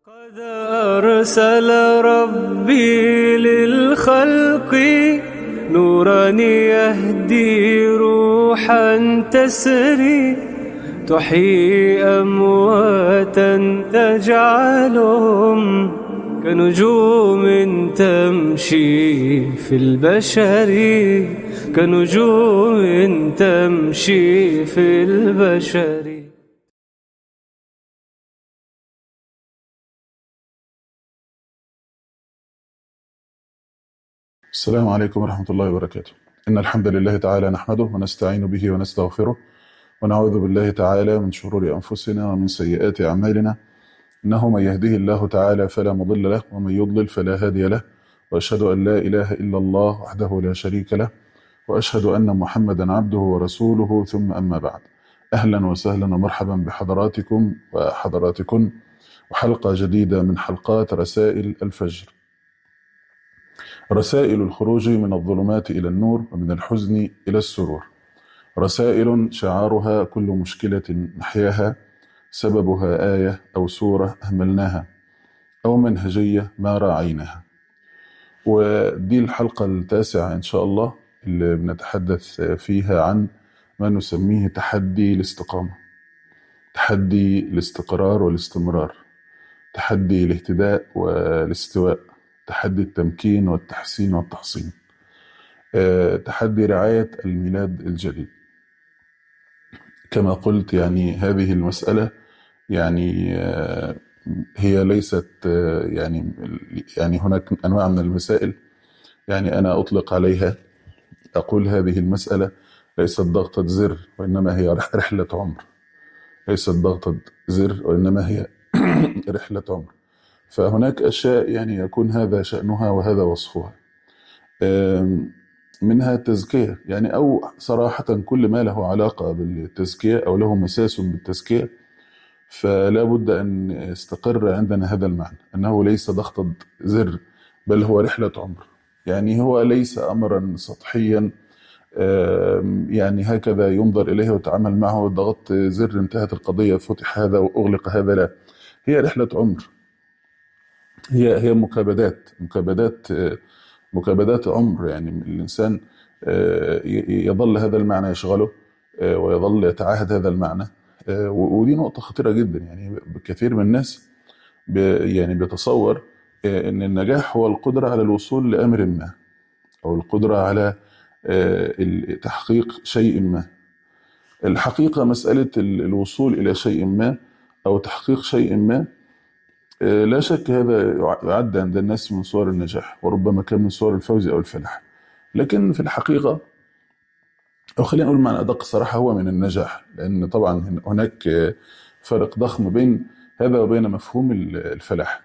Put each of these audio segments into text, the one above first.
قد أرسل ربي للخلق نورا يهدي روحا تسري تحيي أمواتا تجعلهم كنجوم تمشي في البشر كنجوم تمشي في البشر السلام عليكم ورحمة الله وبركاته إن الحمد لله تعالى نحمده ونستعين به ونستغفره ونعوذ بالله تعالى من شرور أنفسنا ومن سيئات أعمالنا إنه من يهده الله تعالى فلا مضل له ومن يضلل فلا هادي له وأشهد أن لا إله إلا الله وحده لا شريك له وأشهد أن محمدا عبده ورسوله ثم أما بعد أهلا وسهلا ومرحبا بحضراتكم وحضراتكن وحلقة جديدة من حلقات رسائل الفجر رسائل الخروج من الظلمات إلى النور ومن الحزن إلى السرور رسائل شعارها كل مشكلة نحياها سببها آية أو سورة أهملناها أو منهجية ما راعيناها ودي الحلقة التاسعة إن شاء الله اللي بنتحدث فيها عن ما نسميه تحدي الاستقامة تحدي الاستقرار والاستمرار تحدي الاهتداء والاستواء تحدي التمكين والتحسين والتحصين آه، تحدي رعاية الميلاد الجديد كما قلت يعني هذه المسألة يعني آه، هي ليست آه، يعني يعني هناك أنواع من المسائل يعني أنا أطلق عليها أقول هذه المسألة ليست ضغطة زر وإنما هي رح- رحلة عمر ليست ضغطة زر وإنما هي رحلة عمر فهناك أشياء يعني يكون هذا شأنها وهذا وصفها آم، منها التزكية يعني أو صراحة كل ما له علاقة بالتزكية أو له مساس بالتزكية فلا بد أن يستقر عندنا هذا المعنى أنه ليس ضغطة زر بل هو رحلة عمر يعني هو ليس أمرا سطحيا آم، يعني هكذا ينظر إليه ويتعامل معه ضغط زر انتهت القضية فتح هذا وأغلق هذا لا هي رحلة عمر هي هي مكابدات مكابدات آه، مكابدات عمر يعني الإنسان آه، ي- يظل هذا المعنى يشغله آه، ويظل يتعاهد هذا المعنى آه، و- ودي نقطة خطيرة جدا يعني كثير من الناس ب- يعني بيتصور آه، إن النجاح هو القدرة على الوصول لأمر ما أو القدرة على آه، ال- تحقيق شيء ما الحقيقة مسألة ال- الوصول إلى شيء ما أو تحقيق شيء ما آه، لا شك هذا يع- يعد عند الناس من صور النجاح وربما كان من صور الفوز أو الفلاح لكن في الحقيقة أو خلينا نقول معنى أدق صراحة هو من النجاح لأن طبعا هن- هناك آه، فرق ضخم بين هذا وبين مفهوم ال- الفلاح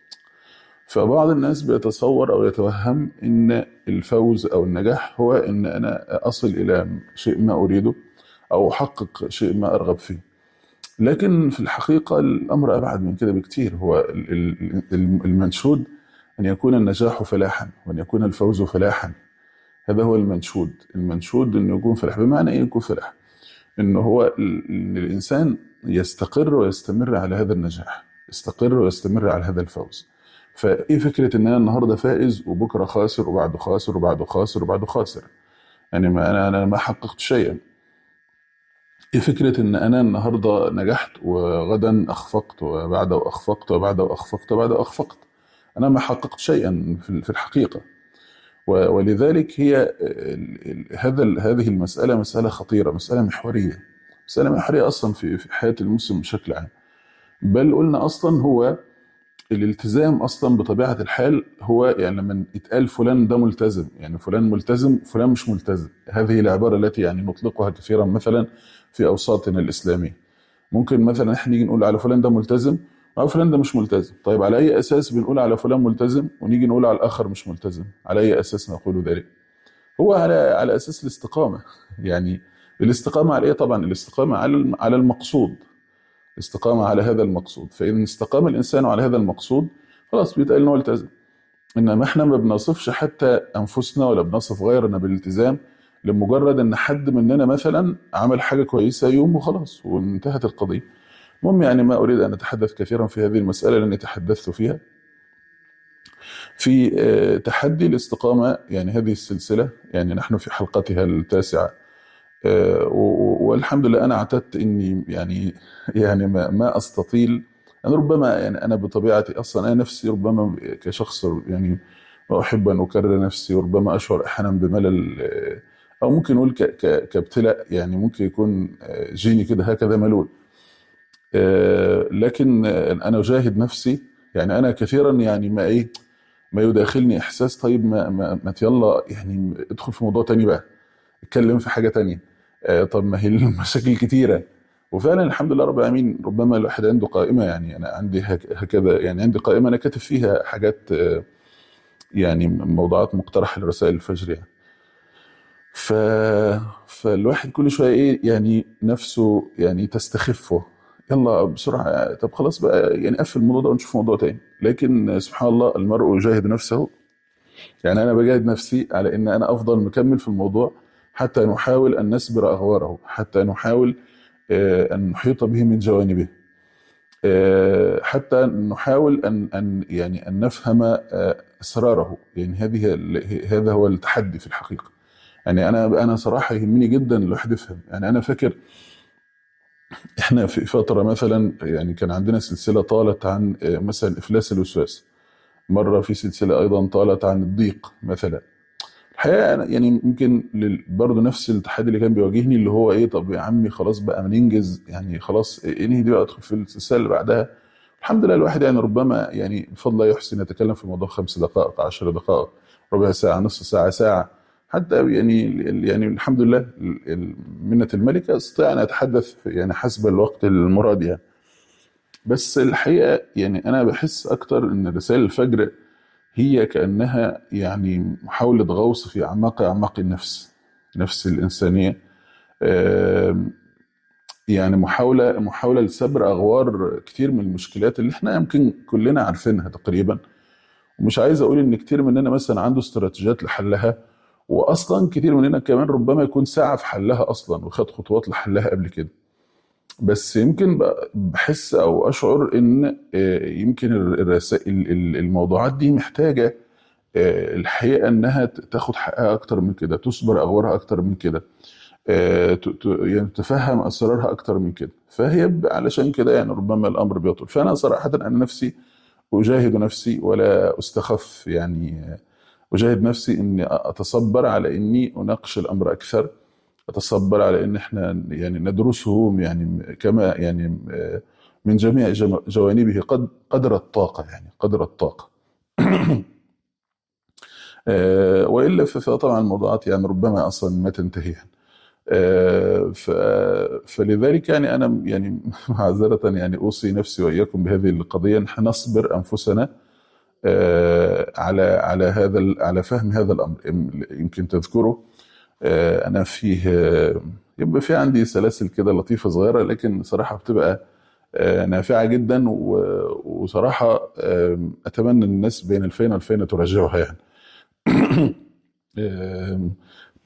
فبعض الناس بيتصور أو يتوهم إن الفوز أو النجاح هو إن أنا أصل إلى شيء ما أريده أو أحقق شيء ما أرغب فيه لكن في الحقيقة الأمر أبعد من كده بكتير هو ال- ال- ال- المنشود أن يكون النجاح فلاحا وأن يكون الفوز فلاحا هذا هو المنشود المنشود أنه يكون فلاح بمعنى إيه يكون فلاح أنه هو ال- أن الإنسان يستقر ويستمر على هذا النجاح يستقر ويستمر على هذا الفوز فإيه فكرة أن أنا النهاردة فائز وبكرة خاسر وبعده خاسر وبعده خاسر وبعده خاسر يعني ما أنا أنا ما حققت شيئا ايه فكرة ان انا النهاردة نجحت وغدا اخفقت وبعده اخفقت وبعده اخفقت وبعده اخفقت انا ما حققت شيئا في في الحقيقة و- ولذلك هي ال- ال- هذا ال- هذه المسألة مسألة خطيرة مسألة محورية مسألة محورية اصلا في في حياة المسلم بشكل عام بل قلنا اصلا هو الالتزام اصلا بطبيعه الحال هو يعني لما يتقال فلان ده ملتزم يعني فلان ملتزم فلان مش ملتزم هذه العباره التي يعني نطلقها كثيرا مثلا في اوساطنا الاسلاميه ممكن مثلا احنا نيجي نقول على فلان ده ملتزم او فلان ده مش ملتزم طيب على اي اساس بنقول على فلان ملتزم ونيجي نقول على الاخر مش ملتزم على اي اساس نقول ذلك هو على على اساس الاستقامه يعني الاستقامه على ايه طبعا الاستقامه على الم- على المقصود الاستقامة على هذا المقصود فإن استقام الإنسان على هذا المقصود خلاص بيتقال إن هو التزم إنما إحنا ما بنصفش حتى أنفسنا ولا بنصف غيرنا بالالتزام لمجرد إن حد مننا مثلا عمل حاجة كويسة يوم وخلاص وانتهت القضية المهم يعني ما اريد ان اتحدث كثيرا في هذه المساله لاني تحدثت فيها في آه، تحدي الاستقامه يعني هذه السلسله يعني نحن في حلقتها التاسعه آه، و- و- والحمد لله انا اعتدت اني يعني يعني ما, ما استطيل انا ربما يعني انا بطبيعتي اصلا انا نفسي ربما كشخص يعني احب ان اكرر نفسي وربما اشعر احيانا بملل آه، او ممكن نقول ك- ك- كابتلاء يعني ممكن يكون آه، جيني كده هكذا ملول آه، لكن آه، انا اجاهد نفسي يعني انا كثيرا يعني ما ايه ما يداخلني احساس طيب ما ما, ما يلا يعني ادخل في موضوع تاني بقى اتكلم في حاجه تانية آه، طب ما هي المشاكل كتيره وفعلا الحمد لله رب العالمين ربما الواحد عنده قائمه يعني انا عندي هك- هكذا يعني عندي قائمه انا كاتب فيها حاجات آه، يعني موضوعات مقترحه لرسائل الفجر يعني ف... فالواحد كل شويه ايه يعني نفسه يعني تستخفه يلا بسرعه طب خلاص بقى يعني قفل الموضوع ده ونشوف موضوع تاني لكن سبحان الله المرء يجاهد نفسه يعني انا بجاهد نفسي على ان انا افضل مكمل في الموضوع حتى نحاول ان نسبر اغواره حتى نحاول آه، ان نحيط به من جوانبه آه، حتى نحاول ان ان يعني ان نفهم آه، اسراره يعني هذه ال- هذا هو التحدي في الحقيقه يعني انا انا صراحه يهمني جدا الواحد يفهم يعني انا فاكر احنا في فتره مثلا يعني كان عندنا سلسله طالت عن آه، مثلا افلاس الوسواس مره في سلسله ايضا طالت عن الضيق مثلا الحقيقه أنا يعني يمكن لل- برضه نفس التحدي اللي كان بيواجهني اللي هو ايه طب يا عمي خلاص بقى ما ننجز يعني خلاص انهي دي بقى ادخل في السلسله اللي بعدها الحمد لله الواحد يعني ربما يعني بفضل الله يحسن يتكلم في موضوع خمس دقائق عشر دقائق ربع ساعه نصف ساعه ساعه حتى يعني يعني الحمد لله ال- ال- منة الملكة استطيع أن أتحدث يعني حسب الوقت المراد يعني بس الحقيقة يعني أنا بحس أكتر إن رسائل الفجر هي كأنها يعني محاولة غوص في أعماق أعماق النفس نفس الإنسانية آم، يعني محاولة محاولة لسبر أغوار كتير من المشكلات اللي احنا يمكن كلنا عارفينها تقريبا ومش عايز أقول إن كتير مننا مثلا عنده استراتيجيات لحلها وأصلا كتير مننا كمان ربما يكون سعى في حلها أصلا وخد خطوات لحلها قبل كده بس يمكن ب- بحس او اشعر ان آه، يمكن الرسائل الموضوعات دي محتاجه آه، الحقيقه انها ت- تاخد حقها اكتر من كده تصبر اغوارها اكتر من كده آه، ت- ت- يعني تفهم اسرارها اكتر من كده فهي ب- علشان كده يعني ربما الامر بيطول فانا صراحه انا نفسي اجاهد نفسي ولا استخف يعني آه، اجاهد نفسي اني اتصبر على اني اناقش الامر اكثر اتصبر على ان احنا يعني ندرسه يعني كما يعني آه، من جميع جم- جوانبه قد قدر الطاقه يعني قدر الطاقه آه، والا ف- فطبعا الموضوعات يعني ربما اصلا ما تنتهي يعني. آه، ف- فلذلك يعني انا يعني معذره يعني اوصي نفسي واياكم بهذه القضيه نحن نصبر انفسنا آه، على على هذا ال- على فهم هذا الامر يمكن تذكروا آه، انا فيه آه، يبقى في عندي سلاسل كده لطيفه صغيره لكن صراحه بتبقى آه، نافعه جدا و- وصراحه آه، اتمنى الناس بين الفين والفين تراجعها يعني آم،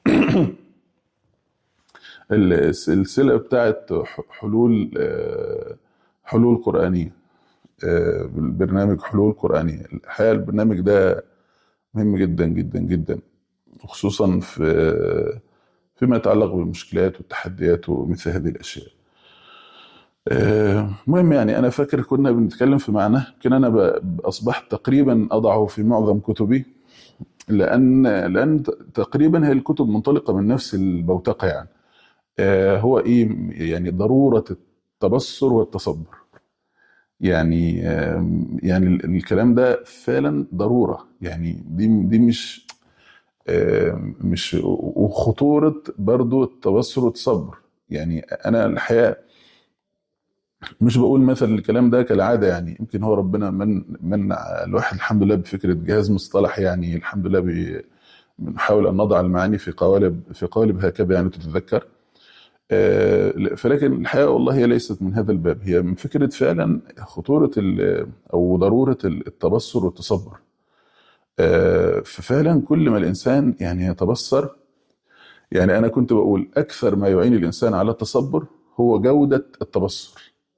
السلسله بتاعت ح- حلول آه، حلول قرانيه آه، البرنامج حلول قرانيه الحقيقه البرنامج ده مهم جدا جدا جدا وخصوصا في فيما يتعلق بالمشكلات والتحديات ومثل هذه الاشياء آه، المهم يعني انا فاكر كنا بنتكلم في معناه يمكن انا ب- اصبحت تقريبا اضعه في معظم كتبي لان لان ت- تقريبا هي الكتب منطلقه من نفس البوتقه يعني آه، هو ايه يعني ضروره التبصر والتصبر يعني آم، يعني ال- الكلام ده فعلا ضروره يعني دي دي مش آم، مش وخطوره برضو التبصر والتصبر يعني انا الحقيقه مش بقول مثلا الكلام ده كالعاده يعني يمكن هو ربنا من من الواحد الحمد لله بفكره جهاز مصطلح يعني الحمد لله بي- بنحاول ان نضع المعاني في قوالب في قوالب هكذا يعني تتذكر آه، فلكن الحقيقه والله هي ليست من هذا الباب هي من فكره فعلا خطوره ال- او ضروره التبصر والتصبر آه، ففعلا كل ما الانسان يعني يتبصر يعني انا كنت بقول اكثر ما يعين الانسان على التصبر هو جوده التبصر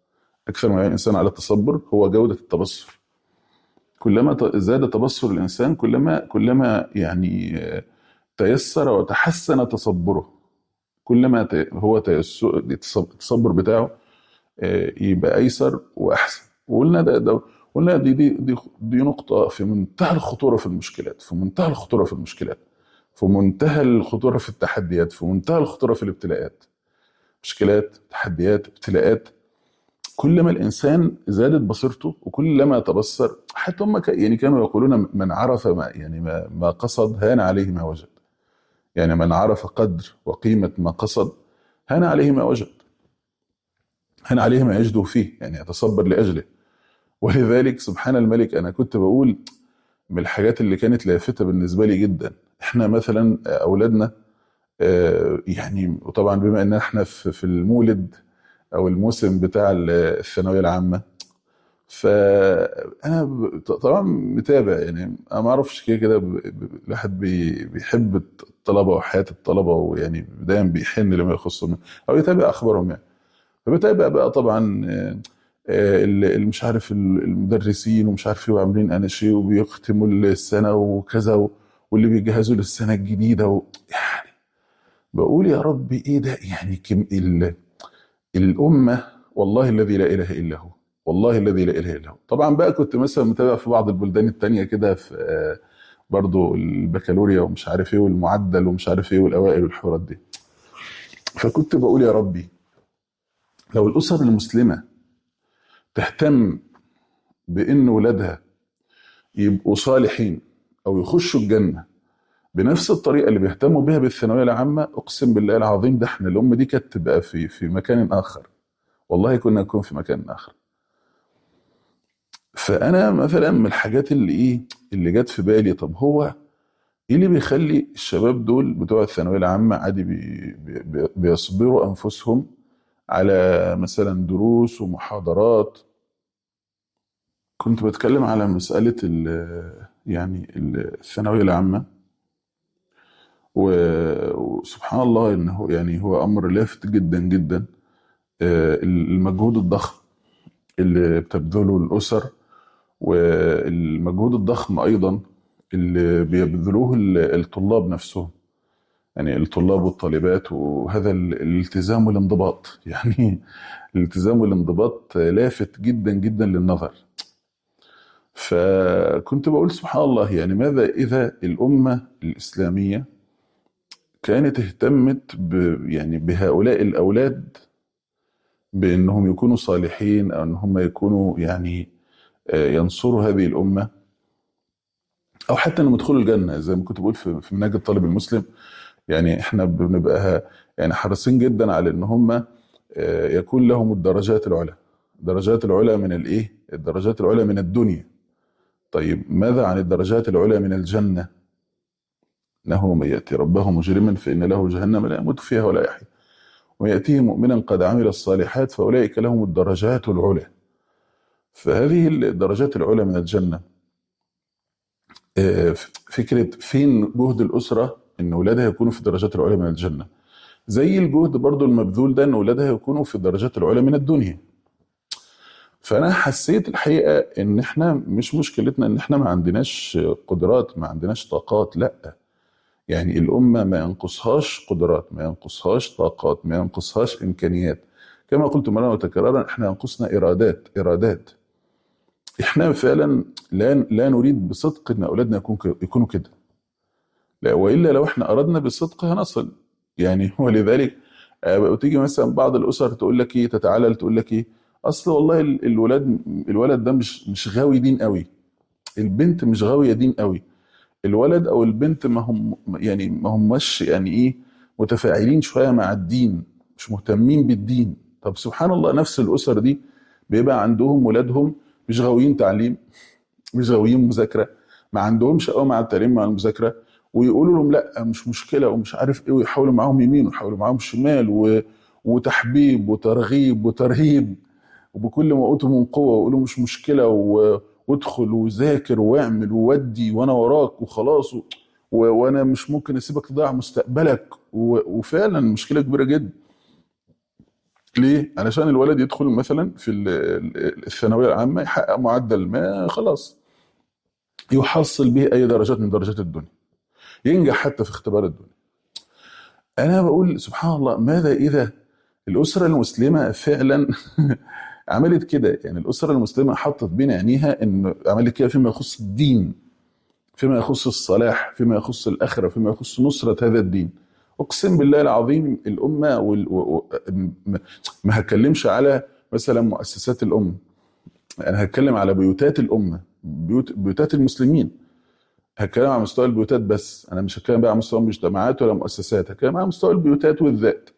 اكثر ما يعين الانسان على التصبر هو جوده التبصر كلما ت- زاد تبصر الانسان كلما كلما يعني آه، تيسر وتحسن تصبره كلما ت- هو تيس- التصبر بتاعه آه، يبقى ايسر واحسن وقلنا ده, ده قلنا دي دي دي دي نقطه في منتهى الخطوره في المشكلات في منتهى الخطوره في المشكلات في منتهى الخطوره في التحديات في منتهى الخطوره في الابتلاءات مشكلات تحديات ابتلاءات كل ما الانسان زادت بصيرته وكلما تبصر حتى هم ك- يعني كانوا يقولون من عرف ما يعني ما, ما قصد هان عليه ما وجد يعني من عرف قدر وقيمه ما قصد هان عليه ما وجد هان عليه ما يجده فيه يعني يتصبر لاجله ولذلك سبحان الملك انا كنت بقول من الحاجات اللي كانت لافته بالنسبه لي جدا احنا مثلا اولادنا آه، يعني وطبعا بما ان احنا في في المولد او الموسم بتاع الثانويه العامه فانا ب- طبعا متابع يعني انا ما اعرفش كده كده ب- ب- الواحد بي- بيحب الطلبه وحياه الطلبه ويعني دايما بيحن لما يخصهم او يتابع اخبارهم يعني فبتابع بقى طبعا آه، آه، ال- ال- مش عارف ال- المدرسين ومش عارف ايه وعاملين اناشيد وبيختموا السنه وكذا و- واللي بيجهزوا للسنه الجديده و... يعني بقول يا رب ايه ده يعني كم ال... الامه والله الذي لا اله الا هو والله الذي لا اله الا هو طبعا بقى كنت مثلا متابع في بعض البلدان التانية كده في آه، برضو البكالوريا ومش عارف ايه والمعدل ومش عارف ايه والاوائل والحوارات دي فكنت بقول يا ربي لو الاسر المسلمه تهتم بان ولادها يبقوا صالحين او يخشوا الجنه بنفس الطريقه اللي بيهتموا بيها بالثانويه العامه اقسم بالله العظيم ده احنا الامه دي كانت تبقى في في مكان اخر والله كنا نكون في مكان اخر فانا مثلا من الحاجات اللي ايه اللي جت في بالي طب هو ايه اللي بيخلي الشباب دول بتوع الثانويه العامه عادي بي بي بي- بيصبروا انفسهم على مثلا دروس ومحاضرات كنت بتكلم على مساله ال- يعني الثانويه العامه و- وسبحان الله انه يعني هو امر لافت جدا جدا آه، المجهود الضخم اللي بتبذله الاسر والمجهود الضخم ايضا اللي بيبذلوه ال- الطلاب نفسهم يعني الطلاب والطالبات وهذا ال- الالتزام والانضباط يعني الالتزام والانضباط لافت جدا جدا للنظر فكنت بقول سبحان الله يعني ماذا اذا الامه الاسلاميه كانت اهتمت ب يعني بهؤلاء الاولاد بانهم يكونوا صالحين او ان هم يكونوا يعني آه، ينصروا هذه الامه او حتى انهم يدخلوا الجنه زي ما كنت بقول في في منهج الطالب المسلم يعني احنا بنبقى يعني حريصين جدا على ان هم آه، يكون لهم الدرجات العلى الدرجات العلى من الايه الدرجات العلى من الدنيا طيب ماذا عن الدرجات العلى من الجنه انه من ياتي ربه مجرما فان له جهنم لا يموت فيها ولا يحيا وياتيه مؤمنا قد عمل الصالحات فاولئك لهم الدرجات العلى فهذه الدرجات العلى من الجنه آه، فكره فين جهد الاسره ان اولادها يكونوا في الدرجات العلى من الجنه زي الجهد برضو المبذول ده ان اولادها يكونوا في الدرجات العلى من الدنيا فانا حسيت الحقيقه ان احنا مش مشكلتنا ان احنا ما عندناش قدرات ما عندناش طاقات لا يعني الامه ما ينقصهاش قدرات ما ينقصهاش طاقات ما ينقصهاش امكانيات كما قلت مرة وتكرارا احنا ينقصنا ارادات ارادات احنا فعلا لا لا نريد بصدق ان اولادنا يكون ك- يكونوا كده لا والا لو احنا اردنا بصدق هنصل يعني ولذلك آه، وتيجي مثلا بعض الاسر تقول لك ايه تتعلل تقول لك ايه اصل والله ال- الولاد الولد ده مش مش غاوي دين قوي البنت مش غاويه دين قوي الولد او البنت ما هم يعني ما هماش يعني ايه متفاعلين شويه مع الدين مش مهتمين بالدين طب سبحان الله نفس الاسر دي بيبقى عندهم ولادهم مش غاويين تعليم مش غاويين مذاكره ما عندهمش قوي مع التعليم مع المذاكره ويقولوا لهم لا مش مشكله ومش عارف ايه ويحاولوا معاهم يمين ويحاولوا معاهم شمال و... وتحبيب وترغيب وترهيب وبكل ما اوتوا من قوه ويقولوا مش مشكله و... وادخل وذاكر واعمل وودي وانا وراك وخلاص و... و... وانا مش ممكن اسيبك تضيع مستقبلك و... وفعلا مشكله كبيره جدا ليه؟ علشان الولد يدخل مثلا في ال- ال- الثانويه العامه يحقق معدل ما خلاص يحصل به اي درجات من درجات الدنيا ينجح حتى في اختبار الدنيا انا بقول سبحان الله ماذا اذا الاسره المسلمه فعلا عملت كده يعني الاسره المسلمه حطت بين عينيها ان عملت كده فيما يخص الدين فيما يخص الصلاح فيما يخص الاخره فيما يخص نصره هذا الدين اقسم بالله العظيم الامه وال... و... و... ما ما هتكلمش على مثلا مؤسسات الامه انا هتكلم على بيوتات الامه بيوت بيوتات المسلمين هتكلم على مستوى البيوتات بس انا مش هتكلم بقى على مستوى مجتمعات ولا مؤسسات هتكلم على مستوى البيوتات والذات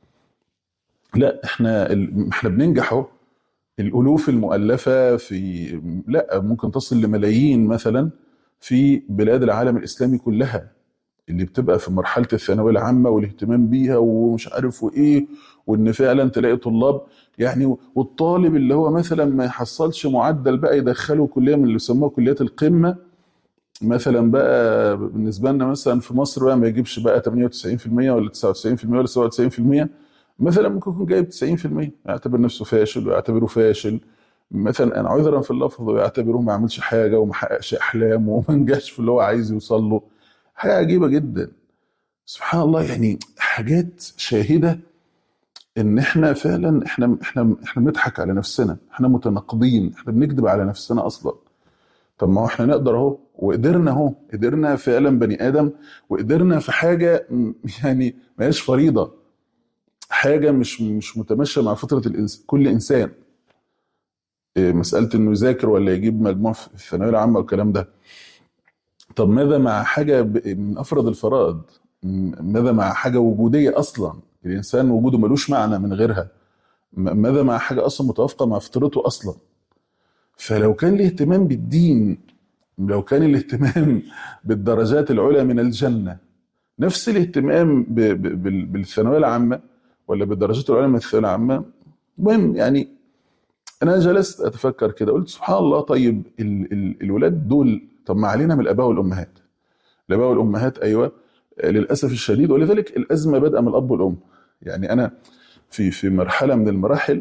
لا احنا ال... احنا بننجح اهو الالوف المؤلفه في لا ممكن تصل لملايين مثلا في بلاد العالم الاسلامي كلها اللي بتبقى في مرحله الثانويه العامه والاهتمام بيها ومش عارف وايه وان فعلا تلاقي طلاب يعني والطالب اللي هو مثلا ما يحصلش معدل بقى يدخله كليه من اللي بيسموها كليات القمه مثلا بقى بالنسبه لنا مثلا في مصر بقى ما يجيبش بقى 98% ولا 99% ولا 97% مثلا ممكن يكون جايب 90% يعتبر نفسه فاشل ويعتبره فاشل مثلا انا عذرا في اللفظ ويعتبره ما عملش حاجه وما حققش احلامه وما نجحش في اللي هو عايز يوصل له حاجه عجيبه جدا سبحان الله يعني حاجات شاهده ان احنا فعلا احنا احنا احنا بنضحك على نفسنا احنا متناقضين احنا بنكذب على نفسنا اصلا طب ما هو احنا نقدر اهو وقدرنا اهو قدرنا فعلا بني ادم وقدرنا في حاجه م- يعني ما هيش فريضه حاجه مش مش متماشيه مع فطره الإنس... كل انسان إيه، مساله انه يذاكر ولا يجيب مجموع في الثانويه العامه والكلام ده طب ماذا مع حاجه ب- من افرض الفرائض م- ماذا مع حاجه وجوديه اصلا الانسان وجوده ملوش معنى من غيرها م- ماذا مع حاجه اصلا متوافقه مع فطرته اصلا فلو كان الاهتمام بالدين لو كان الاهتمام بالدرجات العلى من الجنه نفس الاهتمام ب- ب- بال- بالثانويه العامه ولا بالدرجات العليا من الثانويه العامه المهم يعني انا جلست اتفكر كده قلت سبحان الله طيب ال ال الولاد دول طب ما علينا من الاباء والامهات الاباء والامهات ايوه آه، للاسف الشديد ولذلك الازمه بادئه من الاب والام يعني انا في في مرحله من المراحل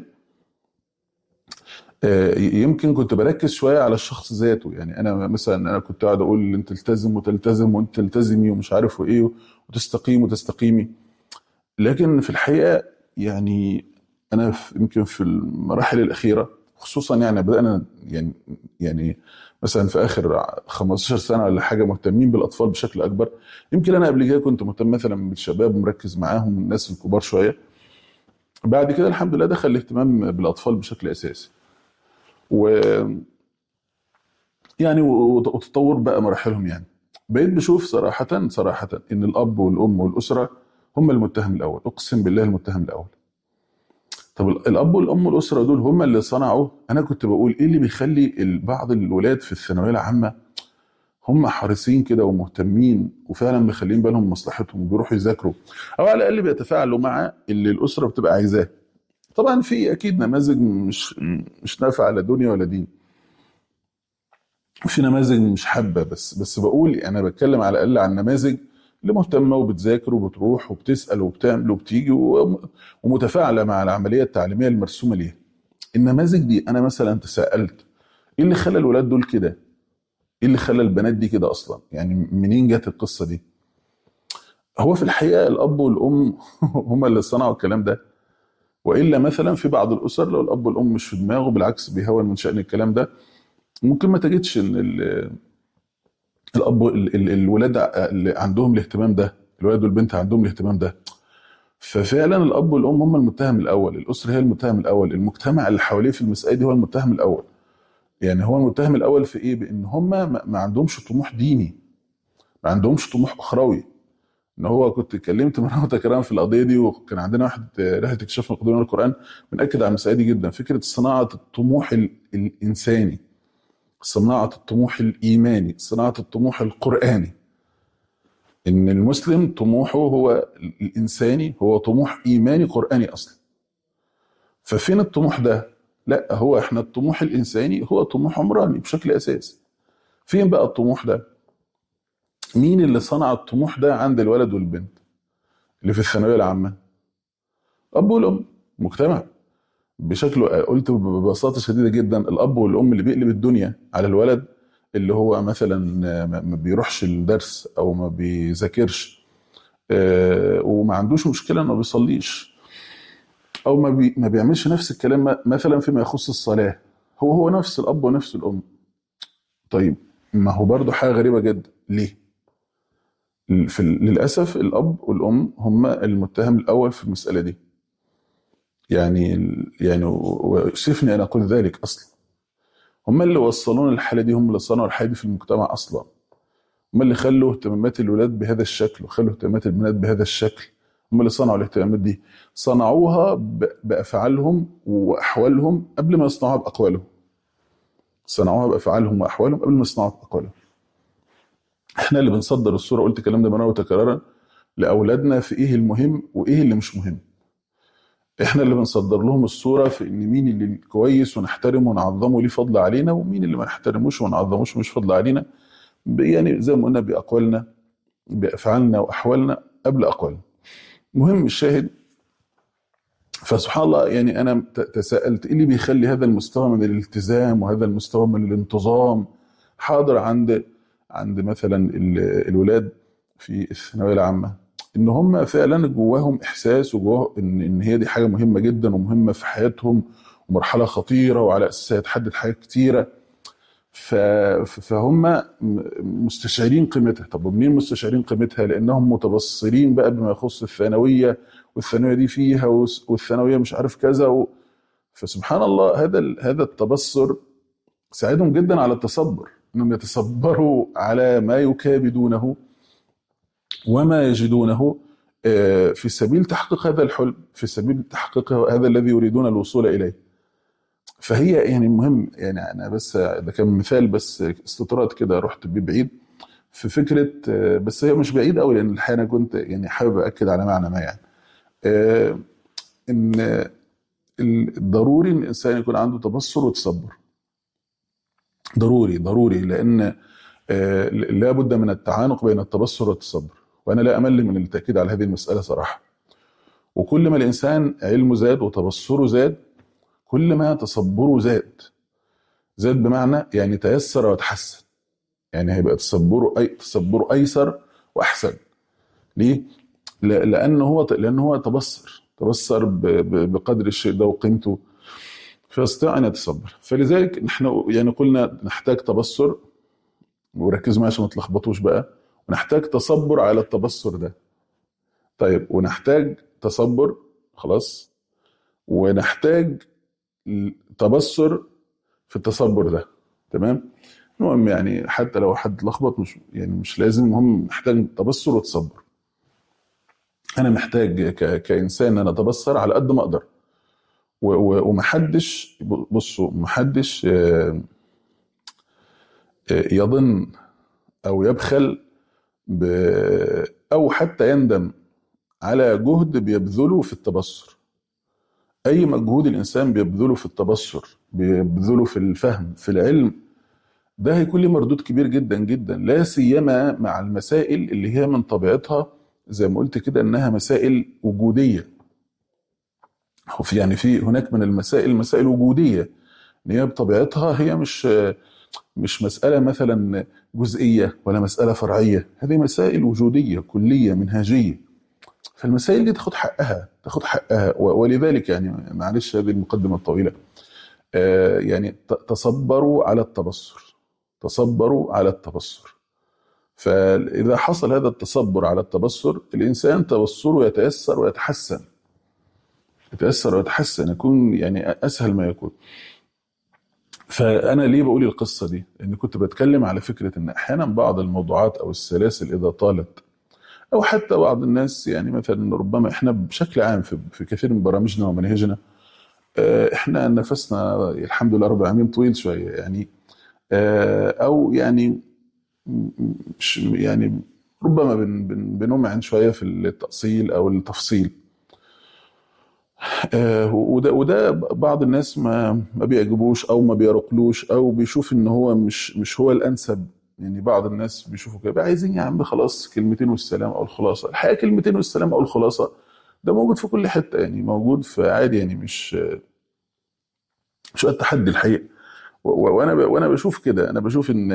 آه، يمكن كنت بركز شويه على الشخص ذاته يعني انا مثلا انا كنت قاعد اقول انت تلتزم وتلتزم وانت تلتزمي ومش عارف وايه وتستقيم وتستقيمي لكن في الحقيقه يعني انا في يمكن في المراحل الاخيره خصوصا يعني بدانا يعني يعني مثلا في اخر 15 سنه ولا حاجه مهتمين بالاطفال بشكل اكبر يمكن انا قبل كده كنت مهتم مثلا بالشباب مركز معاهم الناس الكبار شويه بعد كده الحمد لله دخل الاهتمام بالاطفال بشكل اساسي و يعني وت- وتطور بقى مراحلهم يعني بقيت بشوف صراحة صراحة إن الأب والأم والأسرة هم المتهم الأول أقسم بالله المتهم الأول طب ال- الأب والأم والأسرة دول هم اللي صنعوا أنا كنت بقول إيه اللي بيخلي ال- بعض الولاد في الثانوية العامة هم حريصين كده ومهتمين وفعلا مخلين بالهم من مصلحتهم وبيروحوا يذاكروا أو على الأقل بيتفاعلوا مع اللي الأسرة بتبقى عايزاه طبعا في أكيد نماذج مش مش نافعة لا دنيا ولا دين في نماذج مش حابه بس بس بقول انا بتكلم على الاقل عن نماذج اللي مهتمه وبتذاكر وبتروح وبتسال وبتعمل وبتيجي وم- ومتفاعله مع العمليه التعليميه المرسومه ليها. النماذج دي انا مثلا تساءلت ايه اللي خلى الولاد دول كده؟ ايه اللي خلى البنات دي كده اصلا؟ يعني منين جت القصه دي؟ هو في الحقيقه الاب والام هم اللي صنعوا الكلام ده والا مثلا في بعض الاسر لو الاب والام مش في دماغه بالعكس بيهون من شان الكلام ده ممكن ما تجدش ان ال- الاب ال- ال- الولاد ع- اللي عندهم الاهتمام ده الولد والبنت عندهم الاهتمام ده ففعلا الاب والام هم المتهم الاول الاسره هي المتهم الاول المجتمع اللي حواليه في المسائل دي هو المتهم الاول يعني هو المتهم الاول في ايه بان هم ما ما عندهمش طموح ديني ما عندهمش طموح اخروي ان هو كنت اتكلمت مره متكررا في القضيه دي وكان عندنا واحد آه، رحله اكتشاف القديم من القران بناكد على المسائل دي جدا فكره صناعه الطموح ال- الانساني صناعه الطموح الايماني صناعه الطموح القراني ان المسلم طموحه هو الانساني هو طموح ايماني قراني اصلا ففين الطموح ده لا هو احنا الطموح الانساني هو طموح عمراني بشكل اساسي فين بقى الطموح ده مين اللي صنع الطموح ده عند الولد والبنت اللي في الثانويه العامه اب والام المجتمع بشكل قلت ببساطه شديده جدا الاب والام اللي بيقلب الدنيا على الولد اللي هو مثلا ما ما بيروحش الدرس او ما بيذاكرش آه، وما عندوش مشكله انه ما بيصليش او ما بي ما بيعملش نفس الكلام مثلا فيما يخص الصلاه هو هو نفس الاب ونفس الام طيب ما هو برضه حاجه غريبه جدا ليه؟ في ال- للاسف الاب والام هم المتهم الاول في المساله دي يعني ال- يعني ويؤسفني ان اقول ذلك اصلا هم اللي وصلونا للحاله دي هم اللي صنعوا الحاله دي في المجتمع اصلا هم اللي خلوا اهتمامات الولاد بهذا الشكل وخلوا اهتمامات البنات بهذا الشكل هم اللي صنعوا الاهتمامات دي صنعوها ب- بافعالهم واحوالهم قبل ما يصنعوها باقوالهم صنعوها بافعالهم واحوالهم قبل ما يصنعوها باقوالهم احنا اللي بنصدر الصوره قلت الكلام ده مرة وتكرارا لاولادنا في ايه المهم وايه اللي مش مهم احنا اللي بنصدر لهم الصوره في ان مين اللي كويس ونحترمه ونعظمه ليه فضل علينا ومين اللي ما نحترموش ونعظموش مش فضل علينا ب- يعني زي ما قلنا باقوالنا بافعالنا واحوالنا قبل اقوالنا مهم الشاهد فسبحان الله يعني انا ت- تساءلت ايه اللي بيخلي هذا المستوى من الالتزام وهذا المستوى من الانتظام حاضر عند عند مثلا ال- الولاد في الثانويه العامه ان هم فعلا جواهم احساس وجواهم ان ان هي دي حاجه مهمه جدا ومهمه في حياتهم ومرحله خطيره وعلى اساسها يتحدد حاجات كتيره ف- ف- فهم م- مستشعرين قيمتها طب ومنين مستشعرين قيمتها لانهم متبصرين بقى بما يخص الثانويه والثانويه دي فيها والس- والثانويه مش عارف كذا و... فسبحان الله هذا ال- هذا التبصر ساعدهم جدا على التصبر انهم يتصبروا على ما يكابدونه وما يجدونه آه، في سبيل تحقيق هذا الحلم في سبيل تحقيق هذا الذي يريدون الوصول اليه فهي يعني مهم يعني انا بس ده كان مثال بس استطراد كده رحت بيه بعيد في فكره آه، بس هي مش بعيد قوي لان الحقيقه انا كنت يعني حابب اكد على معنى ما يعني آه، ان ال- ضروري ان الانسان يكون عنده تبصر وتصبر ضروري ضروري لان آه، لا بد من التعانق بين التبصر والتصبر وانا لا امل من التاكيد على هذه المساله صراحه وكل ما الانسان علمه زاد وتبصره زاد كل ما تصبره زاد زاد بمعنى يعني تيسر وتحسن يعني هيبقى تصبره اي تصبره ايسر واحسن ليه؟ ل- لان هو لان هو تبصر تبصر ب- ب- بقدر الشيء ده وقيمته فيستطيع ان يتصبر فلذلك نحن يعني قلنا نحتاج تبصر وركزوا معايا عشان ما تلخبطوش بقى ونحتاج تصبر على التبصر ده طيب ونحتاج تصبر خلاص ونحتاج تبصر في التصبر ده تمام المهم يعني حتى لو حد لخبط مش يعني مش لازم المهم محتاج تبصر وتصبر انا محتاج ك... كانسان ان انا اتبصر على قد ما اقدر و... و... ومحدش بصوا محدش آه، آه، يظن او يبخل ب... او حتى يندم على جهد بيبذله في التبصر اي مجهود الانسان بيبذله في التبصر بيبذله في الفهم في العلم ده هيكون له مردود كبير جدا جدا لا سيما مع المسائل اللي هي من طبيعتها زي ما قلت كده انها مسائل وجوديه وفي يعني في هناك من المسائل مسائل وجوديه ان هي بطبيعتها هي مش مش مساله مثلا جزئيه ولا مساله فرعيه هذه مسائل وجوديه كليه منهجيه فالمسائل دي تاخد حقها تاخد حقها و- ولذلك يعني معلش هذه المقدمه الطويله آه، يعني ت- تصبروا على التبصر تصبروا على التبصر فإذا حصل هذا التصبر على التبصر الإنسان تبصره يتيسر ويتحسن يتيسر ويتحسن يكون يعني أسهل ما يكون فأنا ليه بقول القصة دي؟ لأن كنت بتكلم على فكرة إن أحيانا بعض الموضوعات أو السلاسل إذا طالت أو حتى بعض الناس يعني مثلا ربما إحنا بشكل عام في في كثير من برامجنا ومناهجنا آه، إحنا نفسنا الحمد لله رب العالمين طويل شوية يعني آه، أو يعني مش يعني ربما بن بن بنمعن شويه في التأصيل او التفصيل آه، وده وده بعض الناس ما ما بيعجبوش او ما بيرقلوش او بيشوف ان هو مش مش هو الانسب يعني بعض الناس بيشوفوا كده عايزين يا عم خلاص كلمتين والسلام او الخلاصه الحقيقه كلمتين والسلام او الخلاصه ده موجود في كل حته يعني موجود في عادي يعني مش مش وقت تحدي الحقيقه و- و- وانا ب- وانا بشوف كده انا بشوف ان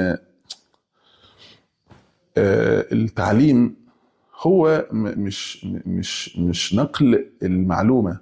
آه، التعليم هو م- مش مش مش نقل المعلومه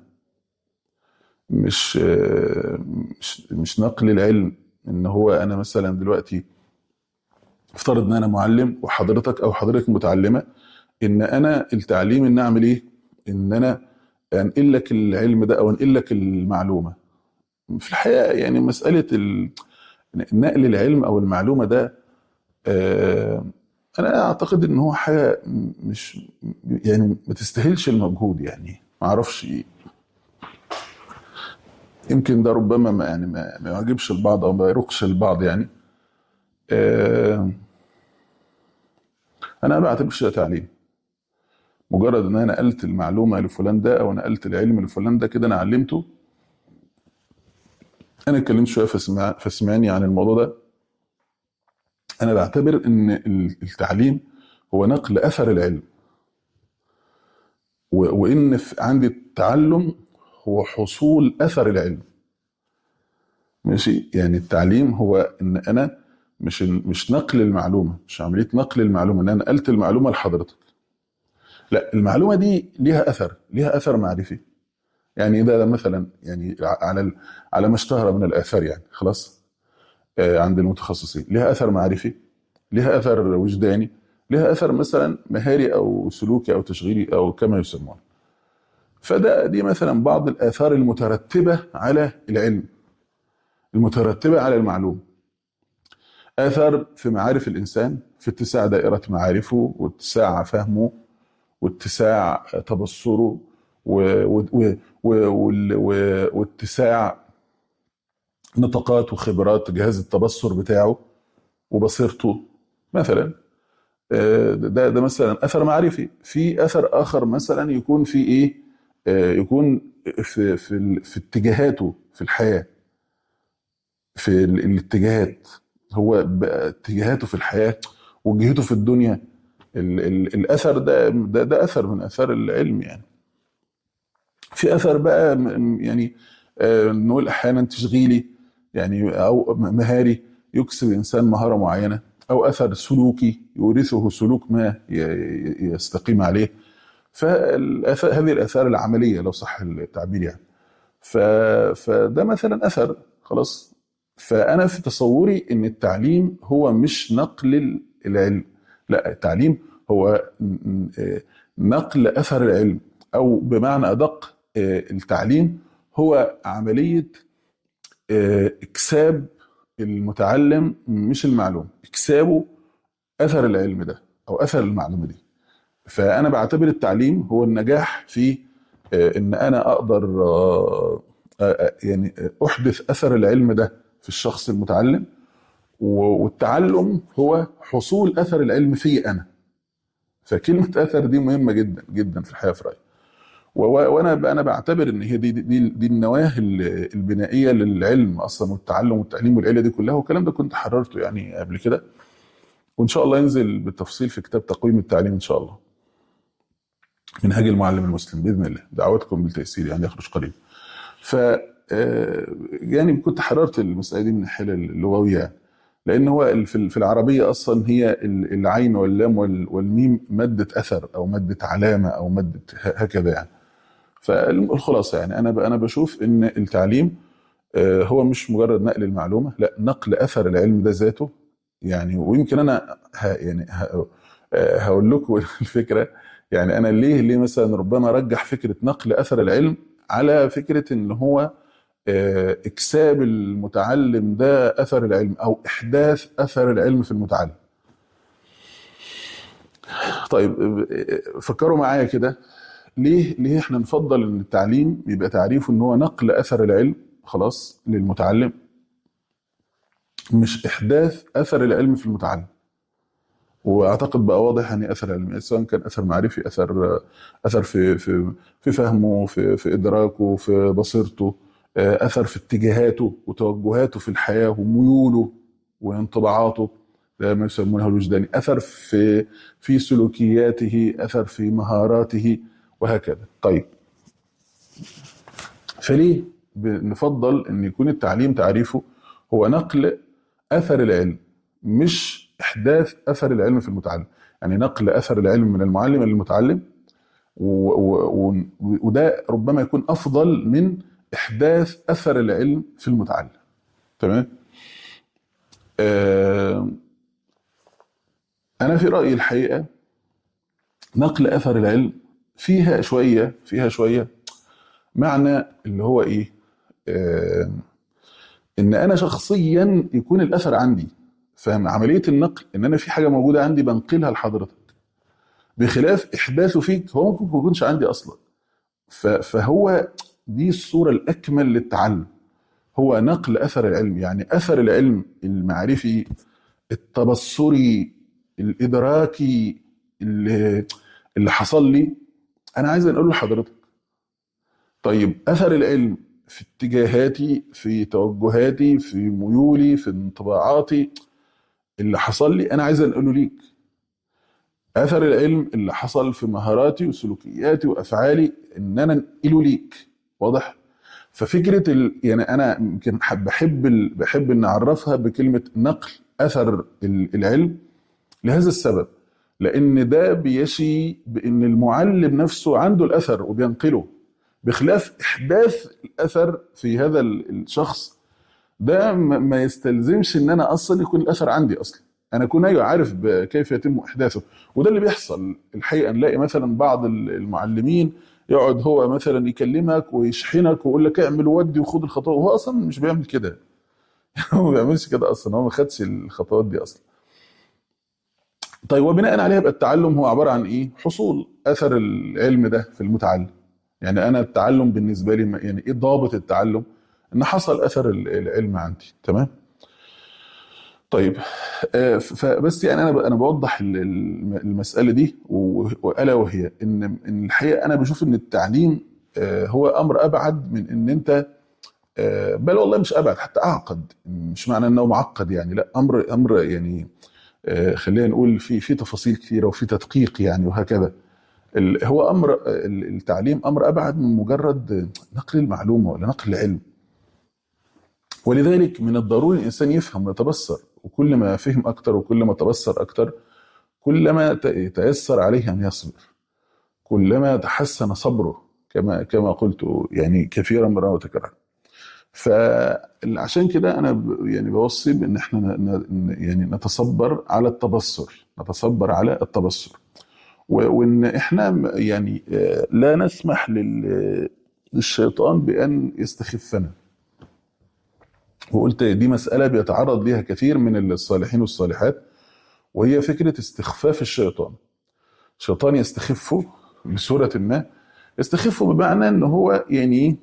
مش آه، مش مش نقل العلم ان هو انا مثلا دلوقتي افترض ان انا معلم وحضرتك او حضرتك متعلمه ان انا التعليم ان اعمل ايه؟ ان انا انقل لك العلم ده او انقل لك المعلومه. في الحقيقه يعني مساله ال- نقل العلم او المعلومه ده آه، انا اعتقد ان هو حاجه مش يعني ما تستاهلش المجهود يعني ما اعرفش يمكن ده ربما ما يعني ما ما يعجبش البعض او ما يرقش البعض يعني آه، انا ما بعتبرش ده تعليم مجرد ان انا نقلت المعلومه لفلان ده او نقلت العلم لفلان ده كده انا علمته انا اتكلمت شويه فسمع فسمعني عن الموضوع ده انا بعتبر ان ال- التعليم هو نقل اثر العلم و- وان في- عندي التعلم هو حصول اثر العلم ماشي يعني التعليم هو ان انا مش مش نقل المعلومه مش عمليه نقل المعلومه ان انا نقلت المعلومه لحضرتك لا المعلومه دي ليها اثر ليها اثر معرفي يعني ده, ده مثلا يعني على ال- على ما اشتهر من الاثار يعني خلاص آه، عند المتخصصين ليها اثر معرفي ليها اثر وجداني ليها اثر مثلا مهاري او سلوكي او تشغيلي او كما يسمون فده دي مثلا بعض الاثار المترتبه على العلم المترتبه على المعلوم اثر في معارف الانسان في اتساع دائره معارفه واتساع فهمه واتساع تبصره و- و- و- و- وال- و- واتساع نطاقات وخبرات جهاز التبصر بتاعه وبصيرته مثلا آه، ده ده مثلا اثر معرفي في اثر اخر مثلا يكون في ايه آه، يكون في في ال- في اتجاهاته في الحياه في ال- الاتجاهات هو بقى اتجاهاته في الحياه وجهته في الدنيا ال ال الاثر ده ده, ده اثر من اثار العلم يعني في اثر بقى م- يعني آه، نقول احيانا تشغيلي يعني او مهاري يكسب الانسان مهاره معينه او اثر سلوكي يورثه سلوك ما ي- ي- يستقيم عليه فهذه الاثار العمليه لو صح التعبير يعني ف... فده مثلا اثر خلاص فانا في تصوري ان التعليم هو مش نقل العلم لا التعليم هو ن- ن- نقل اثر العلم او بمعنى ادق آه، التعليم هو عمليه آه، اكساب المتعلم مش المعلوم اكسابه اثر العلم ده او اثر المعلومه دي فانا بعتبر التعليم هو النجاح في آه، ان انا اقدر آه، آه، آه، يعني احدث اثر العلم ده في الشخص المتعلم و- والتعلم هو حصول اثر العلم في انا فكلمه اثر دي مهمه جدا جدا في الحياه في رايي و- و- وانا انا بعتبر ان هي دي دي, دي النواه ال- البنائيه للعلم اصلا والتعلم والتعليم والعله دي كلها والكلام ده كنت حررته يعني قبل كده وان شاء الله ينزل بالتفصيل في كتاب تقويم التعليم ان شاء الله منهاج المعلم المسلم باذن الله دعوتكم بالتيسير يعني يخرج قريب ف آه، يعني كنت حررت المساله دي من الناحيه اللغويه يعني. لان هو ال- في في العربيه اصلا هي ال- العين واللام وال- والميم ماده اثر او ماده علامه او ماده ه- هكذا يعني فالخلاصه يعني انا ب- انا بشوف ان التعليم آه، هو مش مجرد نقل المعلومه لا نقل اثر العلم ده ذاته يعني ويمكن انا ه يعني ه آه، هقول لكم الفكره يعني انا ليه ليه مثلا ربما رجح فكره نقل اثر العلم على فكره ان هو آه، اكساب المتعلم ده اثر العلم او احداث اثر العلم في المتعلم طيب آه، فكروا معايا كده ليه ليه احنا نفضل ان التعليم يبقى تعريفه ان هو نقل اثر العلم خلاص للمتعلم مش احداث اثر العلم في المتعلم واعتقد بقى واضح يعني اثر علمي سواء كان اثر معرفي اثر اثر في في في فهمه في في ادراكه في بصيرته آه، اثر في اتجاهاته وتوجهاته في الحياه وميوله وانطباعاته ده ما يسمونه الوجداني اثر في في سلوكياته اثر في مهاراته وهكذا طيب فليه بنفضل ان يكون التعليم تعريفه هو نقل اثر العلم مش احداث اثر العلم في المتعلم يعني نقل اثر العلم من المعلم للمتعلم و- و- و- وده ربما يكون افضل من احداث اثر العلم في المتعلم تمام آه انا في رايي الحقيقه نقل اثر العلم فيها شويه فيها شويه معنى اللي هو ايه آه ان انا شخصيا يكون الاثر عندي فاهم عمليه النقل ان انا في حاجه موجوده عندي بنقلها لحضرتك بخلاف احداثه فيك هو ممكن ما يكونش عندي اصلا ف- فهو دي الصوره الاكمل للتعلم هو نقل اثر العلم يعني اثر العلم المعرفي التبصري الادراكي اللي اللي حصل لي انا عايز اقول لحضرتك طيب اثر العلم في اتجاهاتي في توجهاتي في ميولي في انطباعاتي اللي حصل لي انا عايز انقله ليك اثر العلم اللي حصل في مهاراتي وسلوكياتي وافعالي ان انا انقله ليك واضح ففكره ال... يعني انا يمكن حب- بحب ال... بحب ان اعرفها بكلمه نقل اثر ال- العلم لهذا السبب لان ده بيشي بان المعلم نفسه عنده الاثر وبينقله بخلاف احداث الاثر في هذا ال- الشخص ده ما ما يستلزمش ان انا اصلا يكون الاثر عندي اصلا انا اكون ايوه عارف ب- كيف يتم احداثه وده اللي بيحصل الحقيقه نلاقي مثلا بعض ال- المعلمين يقعد هو مثلا يكلمك ويشحنك ويقول لك اعمل ودي وخد الخطوات وهو اصلا مش بيعمل كده هو ما بيعملش كده اصلا هو ما خدش الخطوات دي اصلا طيب وبناء عليها يبقى التعلم هو عباره عن ايه حصول اثر العلم ده في المتعلم يعني انا التعلم بالنسبه لي ما- يعني ايه ضابط التعلم ان حصل اثر ال- العلم عندي تمام طيب آه، ف- فبس يعني انا ب- انا بوضح ال- الم- المساله دي و- والا وهي ان ان الحقيقه انا بشوف ان التعليم آه، هو امر ابعد من ان انت آه، بل والله مش ابعد حتى اعقد مش معنى انه معقد يعني لا امر امر يعني آه، خلينا نقول في في تفاصيل كثيره وفي تدقيق يعني وهكذا ال- هو امر ال- التعليم امر ابعد من مجرد نقل المعلومه ولا نقل العلم ولذلك من الضروري الانسان يفهم ويتبصر وكل ما فهم اكتر وكل ما تبصر اكتر كلما ت- تيسر عليه ان يصبر كلما تحسن صبره كما كما قلت يعني كثيرا مرة وتكرارا فعشان كده انا ب- يعني بوصي بان احنا ن- ن- يعني نتصبر على التبصر نتصبر على التبصر و- وان احنا م- يعني آه، لا نسمح لل- للشيطان بان يستخفنا وقلت دي مسألة بيتعرض ليها كثير من الصالحين والصالحات وهي فكرة استخفاف الشيطان الشيطان يستخفه بصورة ما يستخفه بمعنى ان هو يعني إيه؟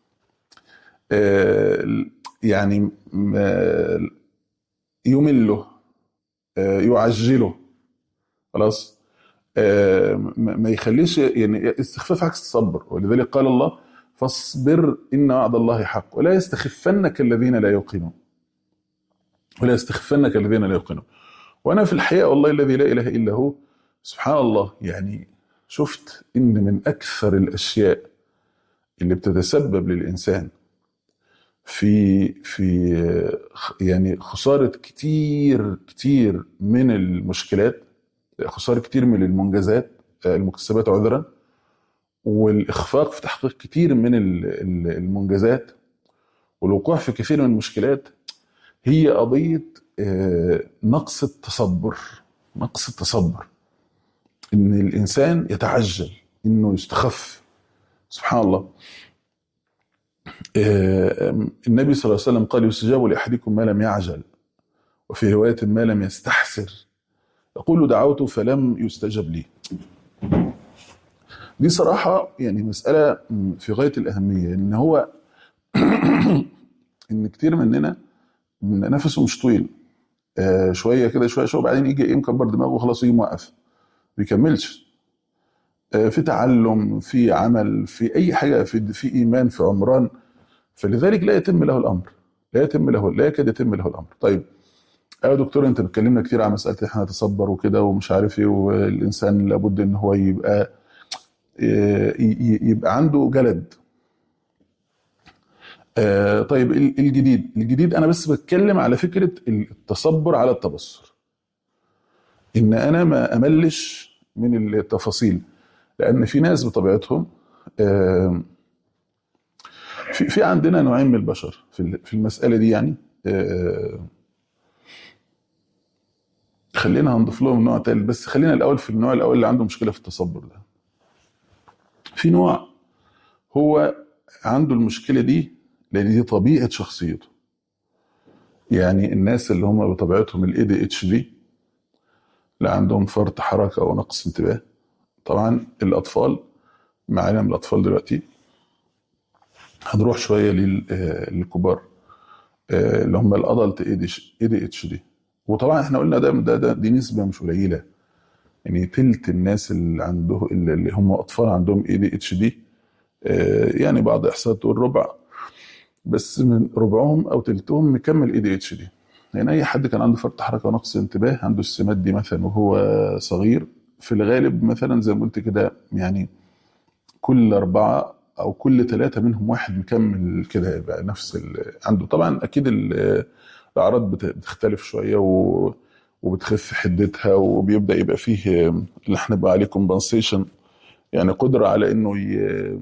آه، يعني آه، يمله آه، يعجله خلاص آه، ما ما يخليش يعني استخفاف عكس الصبر ولذلك قال الله فاصبر ان وعد الله حق ولا يستخفنك الذين لا يوقنون ولا يستخفنك الذين لا يوقنون وانا في الحقيقه والله الذي لا اله الا هو سبحان الله يعني شفت ان من اكثر الاشياء اللي بتتسبب للانسان في في آه، يعني خساره كتير كتير من المشكلات خساره كتير من المنجزات آه، المكتسبات عذرا والاخفاق في تحقيق كتير من ال- ال- المنجزات والوقوع في كثير من المشكلات هي قضيه آه، نقص التصبر نقص التصبر ان الانسان يتعجل انه يستخف سبحان الله آه، النبي صلى الله عليه وسلم قال يستجاب لاحدكم ما لم يعجل وفي روايه ما لم يستحسر يقول دعوت فلم يستجب لي دي صراحه يعني مساله في غايه الاهميه ان هو ان كتير مننا نفسه مش طويل آه، شويه كده شويه شويه وبعدين يجي ايه مكبر دماغه وخلاص يجي موقف ما بيكملش آه، في تعلم في عمل في اي حاجه في في ايمان في عمران فلذلك لا يتم له الامر لا يتم له لا يكاد يتم له الامر طيب يا دكتور انت بتكلمنا كتير عن مساله احنا نتصبر وكده ومش عارف ايه والانسان لابد ان هو يبقى ي- ي- يبقى عنده جلد آه طيب ال- الجديد الجديد انا بس بتكلم على فكره التصبر على التبصر ان انا ما املش من التفاصيل لان في ناس بطبيعتهم آه في في عندنا نوعين من البشر في ال- في المساله دي يعني آه خلينا هنضيف لهم نوع تالت بس خلينا الاول في النوع الاول اللي عنده مشكله في التصبر ده في نوع هو عنده المشكله دي لان دي طبيعه شخصيته يعني الناس اللي هم بطبيعتهم الاي دي اتش دي اللي عندهم فرط حركه او نقص انتباه طبعا الاطفال معانا من الاطفال دلوقتي هنروح شويه لل- آه، للكبار آه، اللي هم الادلت اي دي اتش دي وطبعا احنا قلنا ده, ده, ده دي نسبه مش قليله يعني تلت الناس اللي عنده اللي هم اطفال عندهم اي دي اتش دي يعني بعض الاحصائيات تقول ربع بس من ربعهم او تلتهم مكمل اي دي اتش دي يعني اي حد كان عنده فرط حركه ونقص انتباه عنده السمات دي مثلا وهو صغير في الغالب مثلا زي ما قلت كده يعني كل اربعه او كل ثلاثه منهم واحد مكمل كده يبقى نفس ال... عنده طبعا اكيد ال- الاعراض بت- بتختلف شويه و... وبتخف حدتها وبيبدا يبقى فيه اللي احنا بقى عليه كومبنسيشن يعني قدره على انه ي...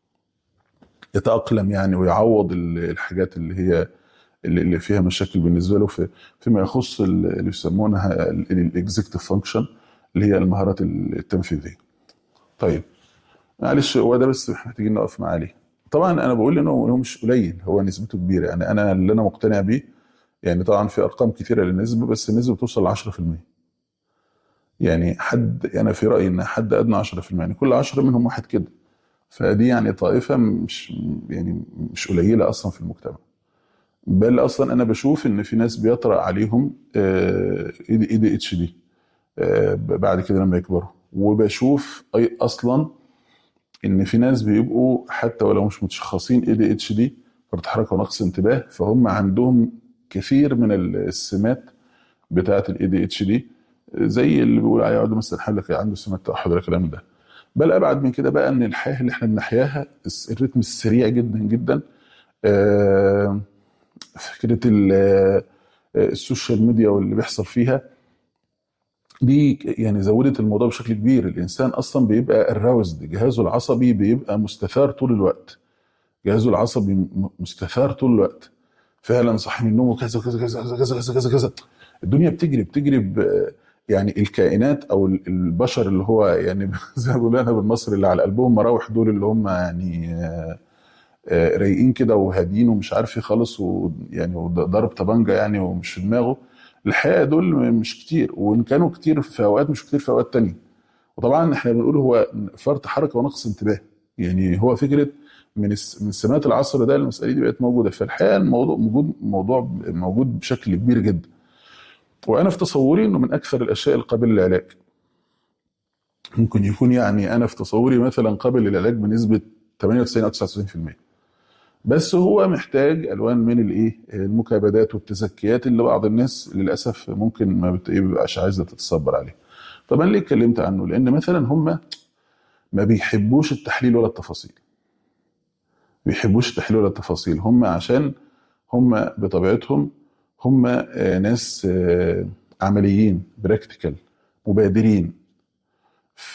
يتاقلم يعني ويعوض ال- الحاجات اللي هي اللي اللي فيها مشاكل بالنسبه له في فيما يخص ال- اللي يسمونها الاكزيكتيف فانكشن اللي هي المهارات التنفيذيه. طيب معلش هو ده بس احنا محتاجين نقف معاه عليه. طبعا انا بقول انه هو مش قليل هو نسبته كبيره يعني انا اللي انا مقتنع بيه يعني طبعا في ارقام كثيره للنسبه بس النسبه بتوصل ل 10% يعني حد انا في رايي ان حد ادنى 10% يعني كل 10 منهم واحد كده فدي يعني طائفه مش يعني مش قليله اصلا في المجتمع بل اصلا انا بشوف ان في ناس بيطرأ عليهم اي دي اتش دي بعد كده لما يكبروا وبشوف اي اصلا ان في ناس بيبقوا حتى ولو مش متشخصين اي دي اتش دي فرط حركه ونقص انتباه فهم عندهم كثير من السمات بتاعه الاي دي اتش دي زي اللي بيقول عليه يقعد مثلا حد لك عنده سمات توحد ولا الكلام ده بل ابعد من كده بقى ان الحياه اللي احنا بنحياها الس- الريتم السريع جدا جدا آه، فكره ال- آه، السوشيال ميديا واللي بيحصل فيها دي يعني زودت الموضوع بشكل كبير الانسان اصلا بيبقى الراوزد جهازه العصبي بيبقى مستثار طول الوقت جهازه العصبي م- مستثار طول الوقت فعلا صاحي من النوم كذا كذا كذا كذا كذا كذا كذا كذا الدنيا بتجري بتجري ب- يعني الكائنات او ال- البشر اللي هو يعني زي ما بقول انا بالمصري اللي على قلبهم مراوح دول اللي هم يعني آه، آه، رايقين كده وهاديين ومش عارف ايه خالص ويعني وضرب طبنجه يعني ومش في دماغه الحقيقه دول مش كتير وان كانوا كتير في اوقات مش كتير في اوقات تانية وطبعا احنا بنقول هو فرط حركه ونقص انتباه يعني هو فكره من الس- من سمات العصر ده المساله دي بقت موجوده فالحقيقه الموضوع موجود موضوع موجود بشكل كبير جدا وانا في تصوري انه من اكثر الاشياء القابله للعلاج ممكن يكون يعني انا في تصوري مثلا قابل للعلاج بنسبه 98 او 99% بس هو محتاج الوان من الايه المكابدات والتزكيات اللي بعض الناس للاسف ممكن ما بت- إيه بيبقاش عايزه تتصبر عليه طب انا ليه اتكلمت عنه لان مثلا هم ما بيحبوش التحليل ولا التفاصيل ما بيحبوش التحليل ولا التفاصيل هم عشان هم بطبيعتهم هم آه، ناس آه، عمليين براكتيكال مبادرين ف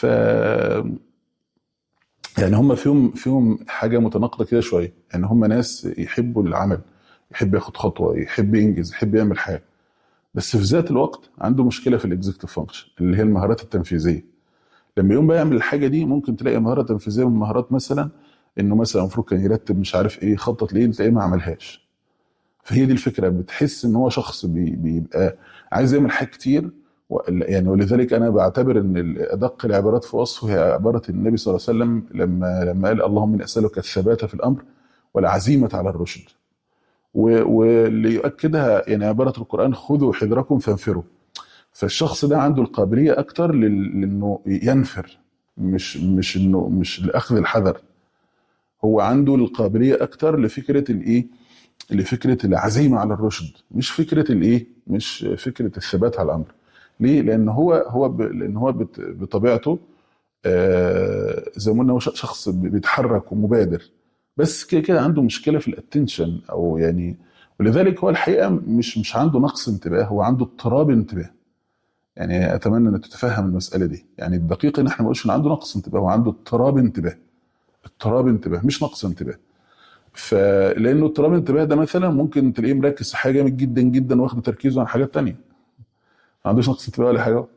يعني هم فيهم فيهم حاجه متناقضه كده شويه يعني هم ناس يحبوا العمل يحب ياخد خطوه يحب ينجز يحب يعمل حاجه بس في ذات الوقت عنده مشكله في الاكزيكتيف فانكشن اللي هي المهارات التنفيذيه لما يقوم بقى يعمل الحاجه دي ممكن تلاقي مهاره تنفيذيه من مهارات مثلا انه مثلا المفروض كان يرتب مش عارف ايه يخطط ليه تلاقيه ما عملهاش فهي دي الفكره بتحس ان هو شخص بي- بيبقى عايز يعمل حاجات كتير و- يعني ولذلك انا بعتبر ان ال- ادق العبارات في وصفه هي عباره النبي صلى الله عليه وسلم لما لما قال اللهم اني اسالك الثبات في الامر والعزيمه على الرشد و- واللي يؤكدها يعني عباره القران خذوا حذركم فانفروا فالشخص ده عنده القابليه اكتر لل- لانه ينفر مش مش انه مش لاخذ الحذر هو عنده القابليه اكتر لفكره الايه لفكره العزيمه على الرشد مش فكره الايه مش فكره الثبات على الامر ليه لان هو هو ب... لان هو بت... بطبيعته آه زي ما قلنا هو ش- شخص بيتحرك ومبادر بس كده كده عنده مشكله في الاتنشن او يعني ولذلك هو الحقيقه مش مش عنده نقص انتباه هو عنده اضطراب انتباه يعني اتمنى ان تتفهم المساله دي يعني الدقيق ان احنا ما نقولش ان عنده نقص انتباه هو عنده اضطراب انتباه اضطراب انتباه مش نقص انتباه فلانه اضطراب الانتباه ده مثلا ممكن تلاقيه مركز في حاجه جامد جدا جدا واخد تركيزه عن حاجات تانية ما عندوش نقص انتباه ولا حاجه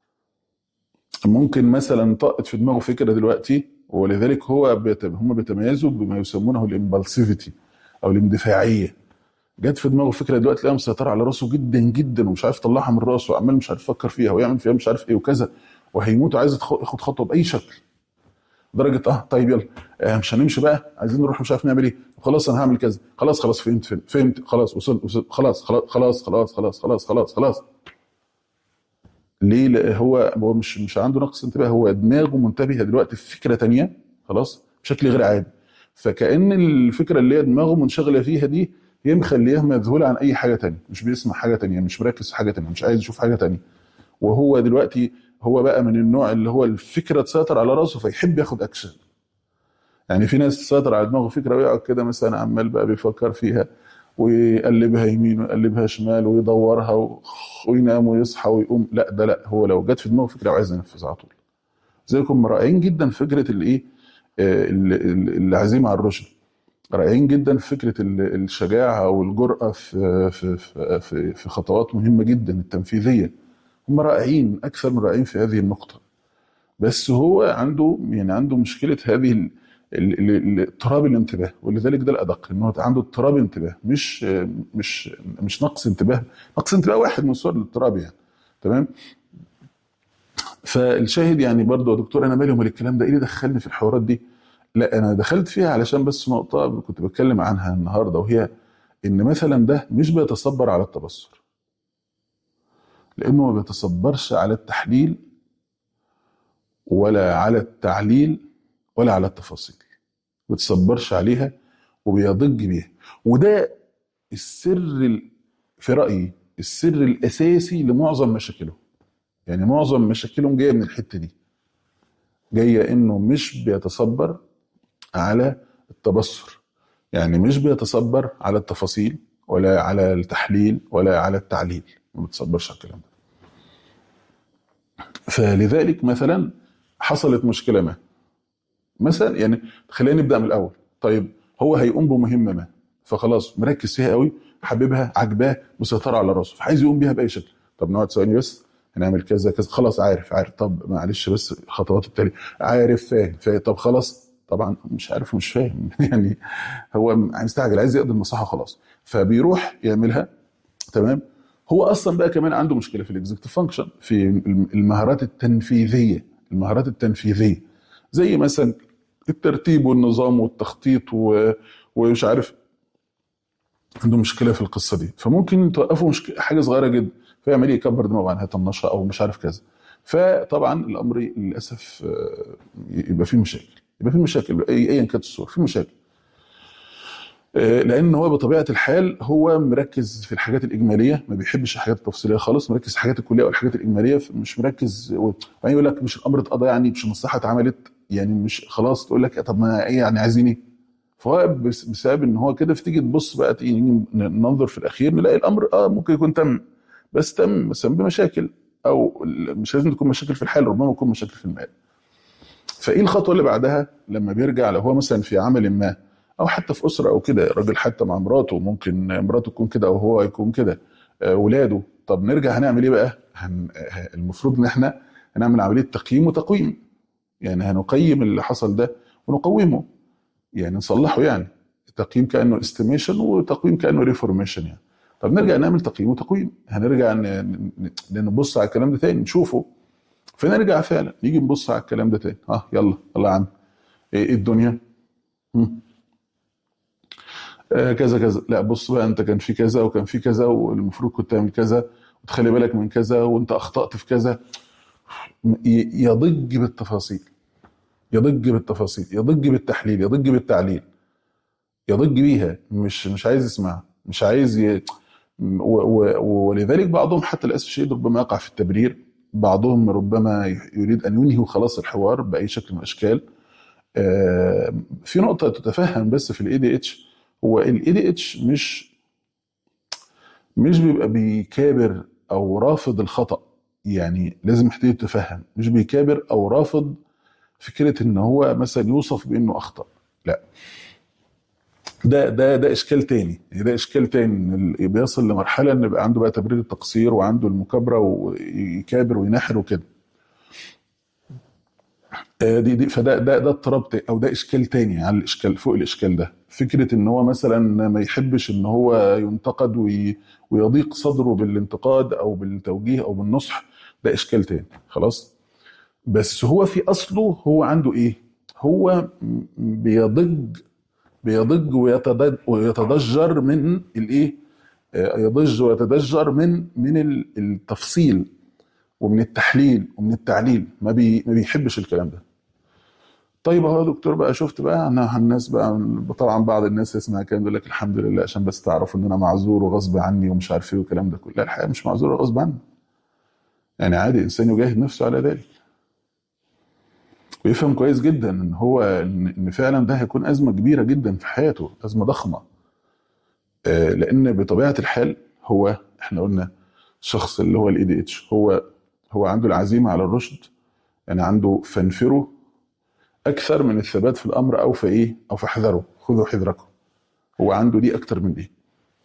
ممكن مثلا طقت في دماغه فكره دلوقتي ولذلك هو بيت... هم بيتميزوا بما يسمونه الامبالسيفيتي او الاندفاعيه جت في دماغه فكره دلوقتي تلاقيها مسيطره على راسه جدا جدا ومش عارف يطلعها من راسه وعمال مش عارف يفكر فيها ويعمل فيها مش عارف ايه وكذا وهيموت وعايز يتخ- ياخد خطوه باي شكل درجه اه طيب يلا آه مش هنمشي بقى عايزين نروح مش عارف نعمل ايه خلاص انا هعمل كذا خلاص خلاص فهمت فهمت, فهمت خلاص وصلت وصلت خلاص خلاص خلاص خلاص خلاص خلاص خلاص خلاص ليه؟ لأ هو هو مش مش عنده نقص انتباه هو دماغه منتبهه دلوقتي في فكره تانية خلاص بشكل غير عادي فكأن الفكره اللي هي دماغه منشغله فيها دي هي مخلياه مذهول عن اي حاجه تانية مش بيسمع حاجه تانية مش مركز في حاجه تانية مش عايز يشوف حاجه تانية وهو دلوقتي هو بقى من النوع اللي هو الفكره تسيطر على راسه فيحب ياخد اكشن يعني في ناس تسيطر على دماغه فكره ويقعد كده مثلا عمال بقى بيفكر فيها ويقلبها يمين ويقلبها شمال ويدورها و- وينام ويصحى ويقوم لا ده لا هو لو جت في دماغه فكره وعايز ينفذها على طول زيكم رائعين جدا في فكره الايه آه، ال- ال- العزيمه على الرشد رائعين جدا في فكره ال- الشجاعه والجرأه في في في في, في خطوات مهمه جدا التنفيذيه هم رائعين اكثر من رائعين في هذه النقطه بس هو عنده يعني عنده مشكله هذه ال- ال- ال- ال- اضطراب الانتباه ولذلك ده الادق ان هو عنده اضطراب انتباه مش مش مش نقص انتباه نقص انتباه واحد من صور الاضطراب يعني تمام فالشاهد يعني برضه يا دكتور انا مالي ومال الكلام ده ايه اللي دخلني في الحوارات دي لا انا دخلت فيها علشان بس نقطه كنت بتكلم عنها النهارده وهي ان مثلا ده مش بيتصبر على التبصر لانه ما بيتصبرش على التحليل ولا على التعليل ولا على التفاصيل ما بيتصبرش عليها وبيضج بيها وده السر ال- في رايي السر الاساسي لمعظم مشاكلهم يعني معظم مشاكلهم جايه من الحته دي جايه انه مش بيتصبر على التبصر يعني مش بيتصبر على التفاصيل ولا على التحليل ولا على التعليل ما بيتصبرش على الكلام ده فلذلك مثلا حصلت مشكله ما مثلا يعني خلينا نبدا من الاول طيب هو هيقوم بمهمه ما فخلاص مركز فيها قوي حبيبها عجباه مسيطره على راسه فعايز يقوم بيها باي شكل طب نقعد ثواني بس هنعمل كذا كذا خلاص عارف عارف طب معلش بس الخطوات التالية عارف فاهم فاهم طب خلاص طبعا مش عارف ومش فاهم يعني هو مستعجل عايز يقضي المصلحه خلاص فبيروح يعملها تمام هو اصلا بقى كمان عنده مشكله في الاكزكتيف فانكشن في المهارات التنفيذيه المهارات التنفيذيه زي مثلا الترتيب والنظام والتخطيط و... ومش عارف عنده مشكله في القصه دي فممكن توقفه مشكله حاجه صغيره جدا فيعمل ايه يكبر دماغه عنها طنشها او مش عارف كذا فطبعا الامر للاسف آه، يبقى فيه مشاكل يبقى فيه مشاكل أي- ايا كانت الصور في مشاكل آه، لان هو بطبيعه الحال هو مركز في الحاجات الاجماليه ما بيحبش الحاجات التفصيليه خالص مركز في الحاجات الكليه والحاجات الاجماليه مش مركز و- وبعدين يقول لك مش الامر اتقضى يعني مش المصلحه اتعملت يعني مش خلاص تقول لك طب ما ايه يعني عايزين ايه فهو بس- بسبب ان هو كده فتيجي تبص بقى تيجي نيجي ننظر في الاخير نلاقي الامر اه ممكن يكون تم بس تم مثلا بمشاكل او مش لازم تكون مشاكل في الحال ربما تكون مشاكل في المال فايه الخطوه اللي بعدها لما بيرجع لو هو مثلا في عمل ما او حتى في اسره او كده الراجل حتى مع مراته ممكن مراته تكون كده او هو يكون كده آه، ولاده طب نرجع هنعمل ايه بقى هن... آه، المفروض ان احنا هنعمل عمليه تقييم وتقويم يعني هنقيم اللي حصل ده ونقومه يعني نصلحه يعني تقييم كانه استيميشن وتقويم كانه ريفورميشن يعني طب نرجع نعمل تقييم وتقويم هنرجع ن... ن... ن- نبص على الكلام ده تاني نشوفه فنرجع فعلا نيجي نبص على الكلام ده تاني ها يلا يلا يا عم ايه إيه الدنيا مم. آه كذا كذا لا بص بقى انت كان في كذا وكان في كذا والمفروض كنت تعمل كذا وتخلي بالك من كذا وانت اخطأت في كذا ي- يضج بالتفاصيل يضج بالتفاصيل يضج بالتحليل يضج بالتعليل يضج بيها مش مش عايز يسمعها مش عايز ي... و... و... ولذلك بعضهم حتى للاسف الشديد ربما يقع في التبرير بعضهم ربما يريد ان ينهي خلاص الحوار باي شكل من الاشكال آه، في نقطه تتفهم بس في الاي دي اتش هو الاي دي اتش مش مش بيبقى بيكابر او رافض الخطا يعني لازم محتاج تفهم مش بيكابر او رافض فكره ان هو مثلا يوصف بانه اخطا لا ده ده ده اشكال تاني يعني ده اشكال تاني إن ال- بيصل لمرحله ان يبقى عنده بقى تبرير التقصير وعنده المكابره ويكابر وينحر وكده آه، دي دي فده ده ده اضطراب تا- او ده اشكال تاني على الاشكال فوق الاشكال ده فكره ان هو مثلا ما يحبش ان هو ينتقد وي ويضيق صدره بالانتقاد او بالتوجيه او بالنصح ده اشكال تاني خلاص بس هو في اصله هو عنده ايه هو م- بيضج بيضج ويتضج ويتضجر من الايه آه، يضج ويتضجر من من ال- التفصيل ومن التحليل ومن التعليل ما بي ما بيحبش الكلام ده طيب اهو يا دكتور بقى شفت بقى انا الناس بقى طبعا بعض الناس يسمع كلام يقول لك الحمد لله عشان بس تعرفوا ان انا معذور وغصب عني ومش عارف ايه والكلام ده كله لا الحقيقه مش معذور وغصب عني يعني عادي انسان يجاهد نفسه على ذلك ويفهم كويس جدا ان هو ان إن فعلا ده هيكون ازمه كبيره جدا في حياته ازمه ضخمه آه، لان بطبيعه الحال هو احنا قلنا الشخص اللي هو الاي دي اتش هو هو عنده العزيمه على الرشد يعني عنده فانفره اكثر من الثبات في الامر او في ايه او في حذره خذوا حذركم هو عنده دي اكتر من دي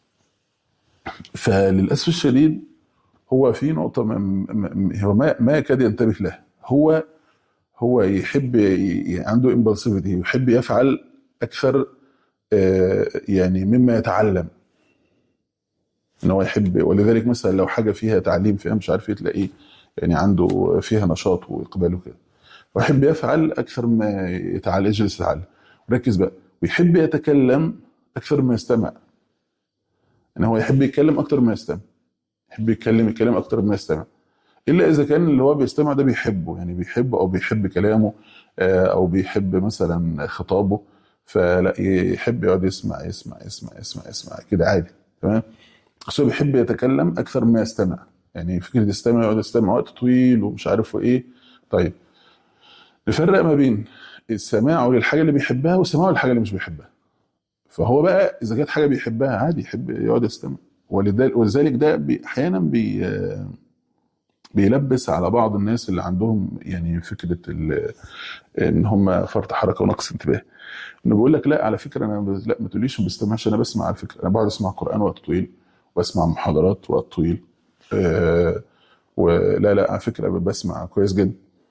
فللاسف الشديد هو في نقطه م- م- م- هو ما ما يكاد ينتبه لها هو هو يحب ي- عنده امبulsivity يحب يفعل اكثر آه، يعني مما يتعلم ان هو يحب ولذلك مثلا لو حاجه فيها تعليم فيها مش عارف ايه تلاقيه يعني عنده فيها نشاط واقبال وكده ويحب يفعل اكثر ما يتعلم يجلس يتعلم ركز بقى ويحب يتكلم اكثر ما يستمع ان هو يحب يتكلم اكثر ما يستمع يحب يتكلم يتكلم اكثر ما يستمع الا اذا كان اللي هو بيستمع ده بيحبه يعني بيحبه او بيحب كلامه آه، او بيحب مثلا خطابه فلا يحب يقعد يسمع يسمع يسمع يسمع يسمع كده عادي تمام بس هو بيحب يتكلم اكثر ما يستمع يعني فكره يستمع يقعد يستمع وقت طويل ومش عارف ايه طيب نفرق ما بين السماع للحاجه اللي بيحبها والسماع للحاجه اللي مش بيحبها فهو بقى اذا كانت حاجه بيحبها عادي يحب يقعد يستمع ولذلك ولذلك ده بي- احيانا بي بيلبس على بعض الناس اللي عندهم يعني فكره ال- ان هم فرط حركه ونقص انتباه انه بيقول لك لا على فكره انا ب- لا ما تقوليش ما بستمعش انا بسمع على فكره انا بقعد اسمع قران وقت طويل واسمع محاضرات وقت طويل آه ولا لا على فكره بسمع كويس جدا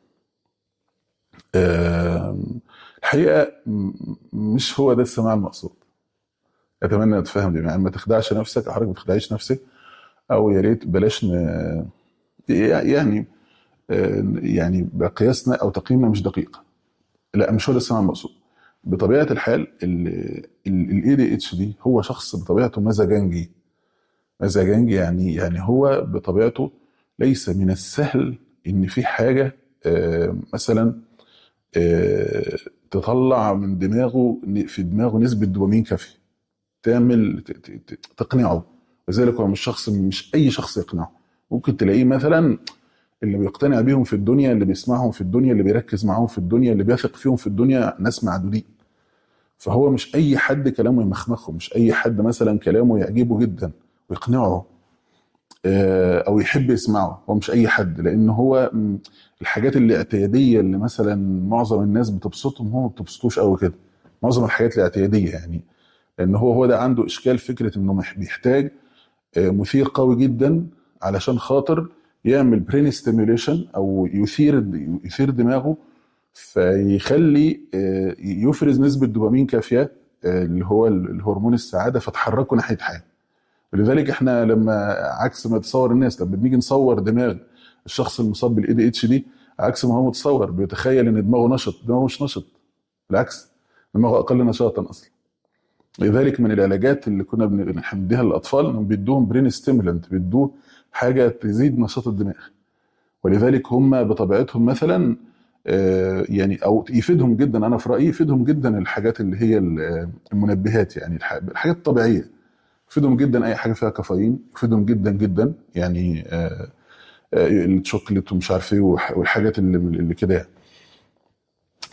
آه الحقيقه م- مش هو ده السماع المقصود اتمنى تفهم دي يعني ما تخدعش نفسك او حضرتك ما تخدعيش نفسك او يا ريت بلاش ن... يعني آه، يعني بقياسنا او تقييمنا مش دقيق لا مش هو ده السماع المقصود بطبيعه الحال الاي دي اتش دي هو شخص بطبيعته مزاجنجي مزاجنجي يعني يعني هو بطبيعته ليس من السهل ان في حاجه آه، مثلا آه، تطلع من دماغه في دماغه نسبه دوبامين كافيه تعمل ت- ت- ت- تقنعه لذلك هو مش شخص مش اي شخص يقنعه ممكن تلاقيه مثلا اللي بيقتنع بيهم في الدنيا اللي بيسمعهم في الدنيا اللي بيركز معاهم في الدنيا اللي بيثق فيهم في الدنيا ناس معدودين فهو مش اي حد كلامه يمخمخه مش اي حد مثلا كلامه يعجبه جدا ويقنعه آه، او يحب يسمعه هو مش اي حد لان هو م، الحاجات الاعتياديه اللي مثلا معظم الناس بتبسطهم هو ما بتبسطوش قوي كده معظم الحاجات الاعتياديه يعني لان هو هو ده عنده اشكال فكره انه مح- بيحتاج آه، مثير قوي جدا علشان خاطر يعمل برين ستيميوليشن او يثير يثير دماغه فيخلي آه، يفرز نسبه دوبامين كافيه آه، اللي هو الهرمون السعاده فتحركه ناحيه حاجه ولذلك احنا لما عكس ما تصور الناس لما بنيجي نصور دماغ الشخص المصاب بالاي دي اتش دي عكس ما هو متصور بيتخيل ان دماغه نشط دماغه مش نشط بالعكس دماغه اقل نشاطا اصلا لذلك من العلاجات اللي كنا بن- بنديها للاطفال انهم بيدوهم برين ستيمولنت بيدوه حاجه تزيد نشاط الدماغ ولذلك هم بطبيعتهم مثلا آه، يعني او يفيدهم جدا انا في رايي يفيدهم جدا الحاجات اللي هي ال- المنبهات يعني الح- الحاجات الطبيعيه يفيدهم جدا اي حاجه فيها كافيين يفيدهم جدا جدا يعني آه، آه، الشوكليت ومش عارف ايه وح- والحاجات اللي اللي كده يعني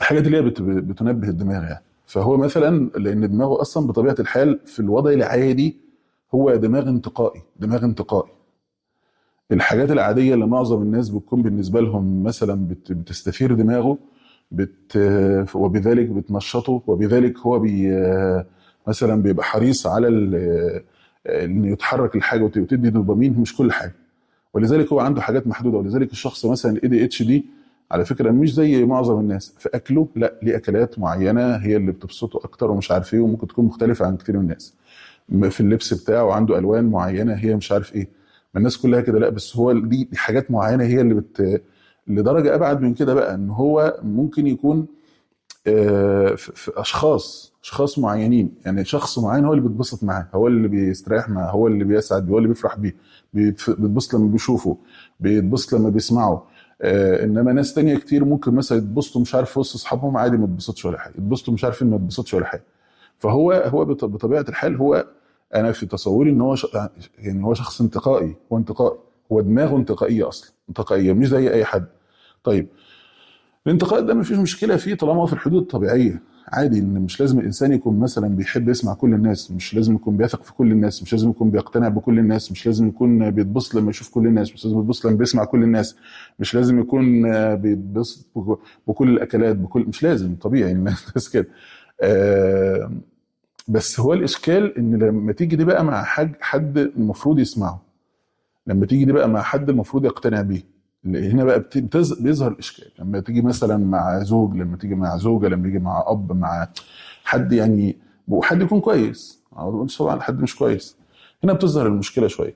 الحاجات اللي هي بت- بتنبه الدماغ يعني فهو مثلا لان دماغه اصلا بطبيعه الحال في الوضع العادي هو دماغ انتقائي دماغ انتقائي الحاجات العاديه اللي معظم الناس بتكون بالنسبه لهم مثلا بت- بتستثير دماغه بت وبذلك بتنشطه وبذلك هو بي مثلا بيبقى حريص على ال- ان يتحرك الحاجه وت- وتدي دوبامين مش كل حاجه ولذلك هو عنده حاجات محدوده ولذلك الشخص مثلا الاي دي اتش دي على فكره مش زي معظم الناس في اكله لا ليه اكلات معينه هي اللي بتبسطه اكتر ومش عارف ايه وممكن تكون مختلفه عن كتير من الناس في اللبس بتاعه عنده الوان معينه هي مش عارف ايه ما الناس كلها كده لا بس هو دي دي حاجات معينه هي اللي بت لدرجه ابعد من كده بقى ان هو ممكن يكون آه، في في اشخاص اشخاص معينين يعني شخص معين هو اللي بيتبسط معاه هو اللي بيستريح معاه هو اللي بيسعد بيه هو اللي بيفرح بيه بيتف- بيتبسط لما بيشوفه بيتبسط لما بيسمعه آه انما ناس تانية كتير ممكن مثلا يتبسطوا مش عارف في وسط اصحابهم عادي ما يتبسطش ولا حاجه يتبسطوا مش عارف إيه، ما يتبسطش ولا حاجه فهو هو بط- بطبيعه الحال هو انا في تصوري ان هو ش... يعني هو شخص انتقائي هو انتقائي هو دماغه انتقائيه اصلا انتقائيه مش زي اي حد طيب الانتقاء ده مفيش مشكله فيه طالما هو في الحدود الطبيعيه عادي ان مش لازم الانسان يكون مثلا بيحب يسمع كل الناس مش لازم يكون بيثق في كل الناس مش لازم يكون بيقتنع بكل الناس مش لازم يكون بيتبسط لما يشوف كل الناس مش لازم يتبسط لما بيسمع كل الناس مش لازم يكون آه، بيتبسط بك- بكل الاكلات بكل مش لازم طبيعي الناس كده آه، بس هو الاشكال ان لما تيجي دي بقى مع حد حد المفروض يسمعه لما تيجي دي بقى مع حد المفروض يقتنع بيه اللي هنا بقى بت- بتز- بيظهر الاشكال لما تيجي مثلا مع زوج لما تيجي مع زوجه لما يجي مع اب مع حد يعني وحد يكون كويس ما بقولش طبعا حد مش كويس هنا بتظهر المشكله شويه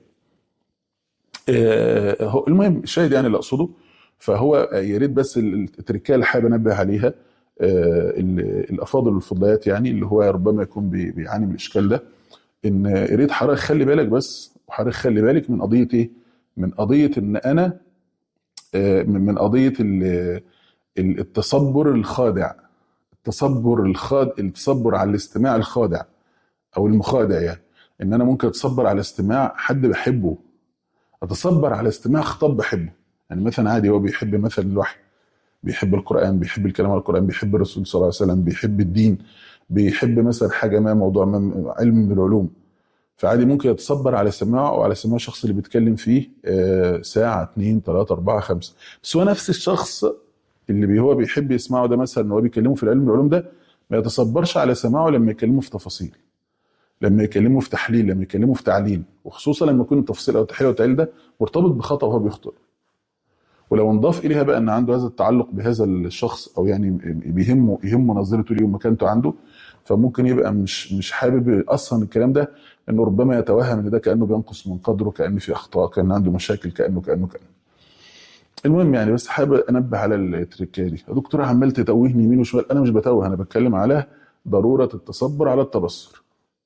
آه، هو المهم الشاهد يعني اللي اقصده فهو يا ريت بس ال- التركيه اللي حابب انبه عليها آه، ال- الافاضل والفضليات يعني اللي هو ربما يكون بي- بيعاني من الاشكال ده ان يا ريت حضرتك خلي بالك بس وحضرتك خلي بالك من قضيه ايه؟ من قضيه ان انا آه، من من قضيه ال- ال- التصبر الخادع التصبر الخاد التصبر على الاستماع الخادع او المخادع يعني ان انا ممكن اتصبر على استماع حد بحبه اتصبر على استماع خطاب بحبه يعني مثلا عادي هو بيحب مثلا الوحي بيحب القران بيحب الكلام على القران بيحب الرسول صلى الله عليه وسلم بيحب الدين بيحب مثلا حاجه ما موضوع ما علم من العلوم فعادي ممكن يتصبر على سماعه او على سماع الشخص اللي بيتكلم فيه آه، ساعه اثنين ثلاثه اربعه خمسه بس هو نفس الشخص اللي بي هو بيحب يسمعه ده مثلا هو بيكلمه في العلم العلوم ده ما يتصبرش على سماعه لما يكلمه في تفاصيل لما يكلمه في تحليل لما يكلمه في تعليل وخصوصا لما يكون التفصيل او التحليل او التعليل ده مرتبط بخطا وهو بيخطئ ولو انضاف اليها بقى ان عنده هذا التعلق بهذا الشخص او يعني بيهمه يهمه نظرته ليه ومكانته عنده فممكن يبقى مش مش حابب اصلا الكلام ده انه ربما يتوهم ان ده كانه بينقص من قدره كان في اخطاء كان عنده مشاكل كانه كانه كانه المهم يعني بس حابب انبه على التركيه دي يا دكتور عمال تتوهني يمين وشمال انا مش بتوه انا بتكلم على ضروره التصبر على التبصر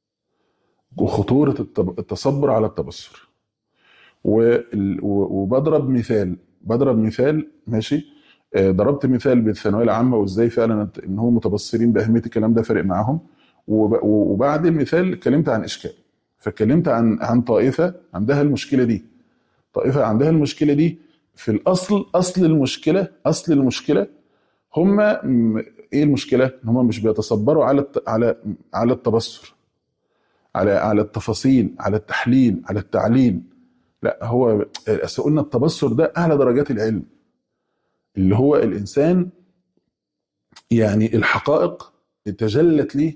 وخطوره التب- التصبر على التبصر وال- و- وبضرب مثال بضرب مثال ماشي آه، ضربت مثال بالثانويه العامه وازاي فعلا ان هم متبصرين باهميه الكلام ده فارق معاهم وب- وبعد المثال اتكلمت عن اشكال فاتكلمت عن عن طائفه عندها المشكله دي طائفه عندها المشكله دي في الاصل اصل المشكله اصل المشكله هم م- ايه المشكله؟ ان هم مش بيتصبروا على الت- على على التبصر على على التفاصيل على التحليل على التعليل لا هو أصل قلنا التبصر ده اعلى درجات العلم اللي هو الانسان يعني الحقائق تجلت ليه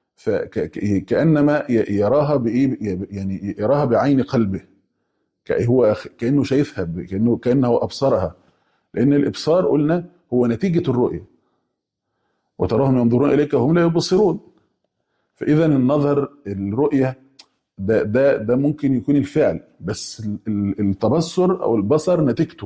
فكانما يراها بايه يعني يراها بعين قلبه ك- هو كانه شايفها ب- كانه كانه ابصرها لان الابصار قلنا هو نتيجه الرؤيه وتراهم ينظرون اليك وهم لا يبصرون فاذا النظر الرؤيه ده ده ده ممكن يكون الفعل بس ال- ال- التبصر او البصر نتيجته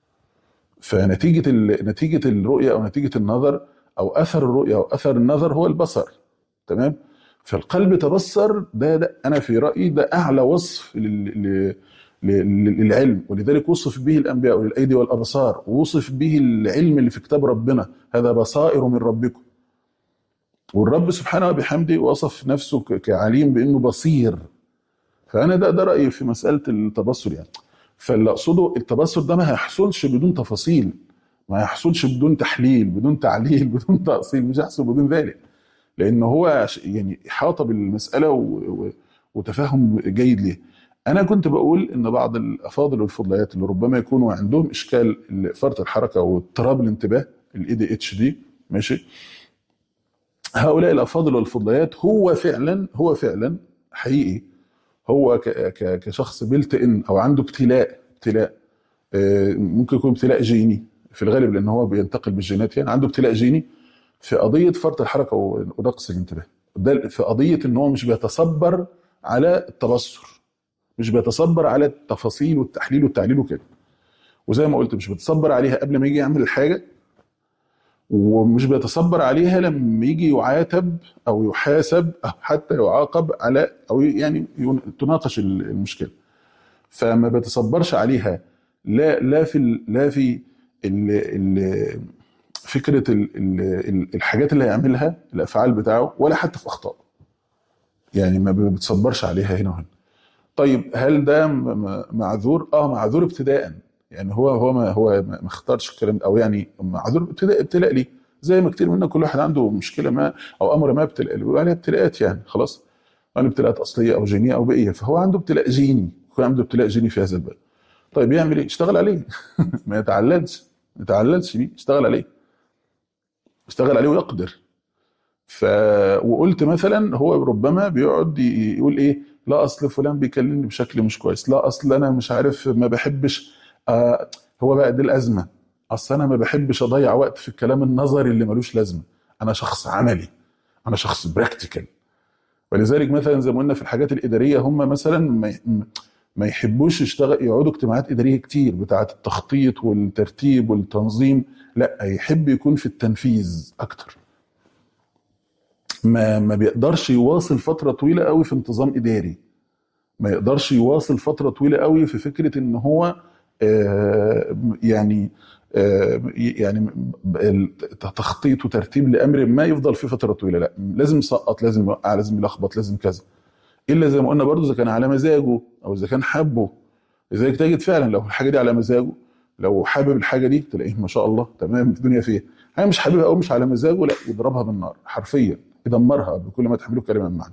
فنتيجه ال- نتيجه الرؤيه او نتيجه النظر او اثر الرؤيه او اثر النظر هو البصر تمام فالقلب تبصر ده, ده انا في رايي ده اعلى وصف لل- ل- ل- للعلم ولذلك وصف به الانبياء والايدي والابصار ووصف به العلم اللي في كتاب ربنا هذا بصائر من ربكم والرب سبحانه وبحمده وصف نفسه ك- كعليم بانه بصير فانا ده ده رايي في مساله التبصر يعني فاللي اقصده التبصر ده ما هيحصلش بدون تفاصيل ما يحصلش بدون تحليل بدون تعليل بدون تأصيل مش هيحصل بدون ذلك لان هو ش- يعني احاطه بالمساله و... و... وتفهم جيد ليه انا كنت بقول ان بعض الافاضل والفضليات اللي ربما يكونوا عندهم اشكال فرط الحركه واضطراب الانتباه الاي دي اتش دي ماشي هؤلاء الافاضل والفضليات هو فعلا هو فعلا حقيقي هو ك... ك... كشخص بيلت ان او عنده ابتلاء ابتلاء آه، ممكن يكون ابتلاء جيني في الغالب لان هو بينتقل بالجينات يعني عنده ابتلاء جيني في قضيه فرط الحركه و- ونقص الانتباه ده في قضيه ان هو مش بيتصبر على التبصر مش بيتصبر على التفاصيل والتحليل والتعليل وكده وزي ما قلت مش بيتصبر عليها قبل ما يجي يعمل الحاجه ومش بيتصبر عليها لما يجي يعاتب او يحاسب او حتى يعاقب على او يعني يون- تناقش المشكله فما بيتصبرش عليها لا لا في ال- لا في ال ال فكره ال ال الحاجات اللي هيعملها الافعال بتاعه ولا حتى في اخطائه يعني ما بيتصبرش عليها هنا وهنا طيب هل ده م- م- معذور اه معذور ابتداء يعني هو هو ما هو ما ما اختارش الكلام ده، او يعني معذور ابتداء ابتلاء ليه زي ما كتير منا كل واحد عنده مشكله ما او امر ما ابتلاء اللي بيقولوا عليها ابتلاءات يعني خلاص يعني ابتلاءات اصليه او جينيه او بيئيه فهو عنده ابتلاء جيني يكون عنده ابتلاء جيني في هذا الباب طيب يعمل ايه؟ يشتغل عليه ما يتعللش ما يتعللش بيه يشتغل عليه يشتغل عليه ويقدر ف وقلت مثلا هو ربما بيقعد ي- يقول ايه لا اصل فلان بيكلمني بشكل مش كويس لا اصل انا مش عارف ما بحبش آه هو بقى دي الازمه اصل انا ما بحبش اضيع وقت في الكلام النظري اللي ملوش لازمه انا شخص عملي انا شخص براكتيكال ولذلك مثلا زي ما قلنا في الحاجات الاداريه هم مثلا ما ما يحبوش يشتغل يقعدوا اجتماعات اداريه كتير بتاعه التخطيط والترتيب والتنظيم لا يحب يكون في التنفيذ اكتر ما ما بيقدرش يواصل فتره طويله قوي في انتظام اداري ما يقدرش يواصل فتره طويله قوي في فكره ان هو آه، يعني آه، يعني تخطيط وترتيب لامر ما يفضل فيه فتره طويله لا لازم يسقط لازم يوقع لازم يلخبط لازم كذا الا زي ما قلنا برضو اذا كان على مزاجه او اذا كان حبه لذلك تجد فعلا لو الحاجه دي على مزاجه لو حابب الحاجه دي تلاقيه ما شاء الله تمام الدنيا فيها حاجه مش حاببها او مش على مزاجه لا يضربها بالنار حرفيا يدمرها بكل ما تحمله كلمه من معنى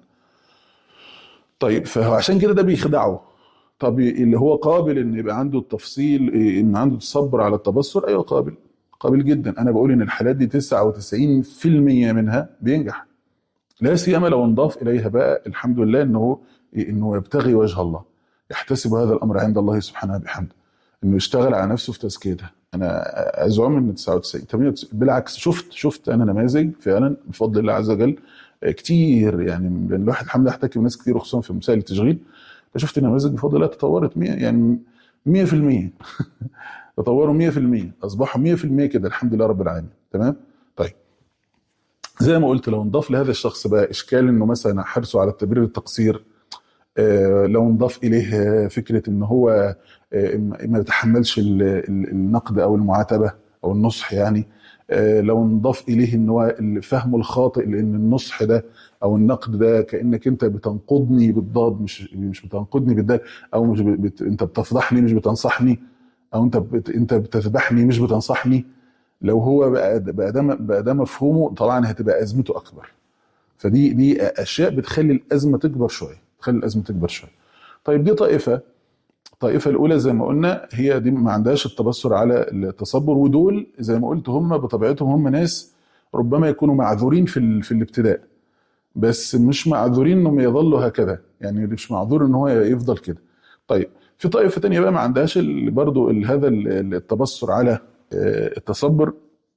طيب فهو عشان كده ده بيخدعه طب اللي هو قابل ان يبقى عنده التفصيل إيه، ان عنده تصبر على التبصر ايوه قابل قابل جدا انا بقول ان الحالات دي 99% منها بينجح لا سيما لو انضاف اليها بقى الحمد لله انه انه يبتغي وجه الله يحتسب هذا الامر عند الله سبحانه بحمده انه يشتغل على نفسه في تزكيتها انا ازعم ان 99 98 بالعكس شفت شفت انا نماذج فعلا بفضل الله عز وجل كتير يعني لان الواحد الحمد لله احتك بناس كتير خصوصا في مسائل التشغيل فشفت نماذج بفضل الله تطورت 100 يعني 100% تطوروا 100% اصبحوا 100% كده الحمد لله رب العالمين تمام طيب زي ما قلت لو انضاف لهذا الشخص بقى اشكال انه مثلا حرصه على التبرير التقصير آه، لو انضاف اليه آه، فكره ان هو آه، ما يتحملش ال- ال- النقد او المعاتبه او النصح يعني آه، لو انضاف اليه ان هو فهمه الخاطئ لان النصح ده او النقد ده كانك انت بتنقضني بالضاد مش مش بتنقضني بالدال او مش بت انت بتفضحني مش بتنصحني او انت بت انت بتذبحني مش بتنصحني لو هو بقى بقى ده بقى ده مفهومه طبعا هتبقى ازمته اكبر فدي دي اشياء بتخلي الازمه تكبر شويه تخلي الازمه تكبر شويه طيب دي طائفه الطائفه الاولى زي ما قلنا هي دي ما عندهاش التبصر على التصبر ودول زي ما قلت هم بطبيعتهم هم ناس ربما يكونوا معذورين في ال... في الابتداء بس مش معذورين انهم يظلوا هكذا يعني مش معذور ان هو يفضل كده طيب في طائفه تانية بقى ما عندهاش ال- برضو ال- هذا ال- التبصر على آه، التصبر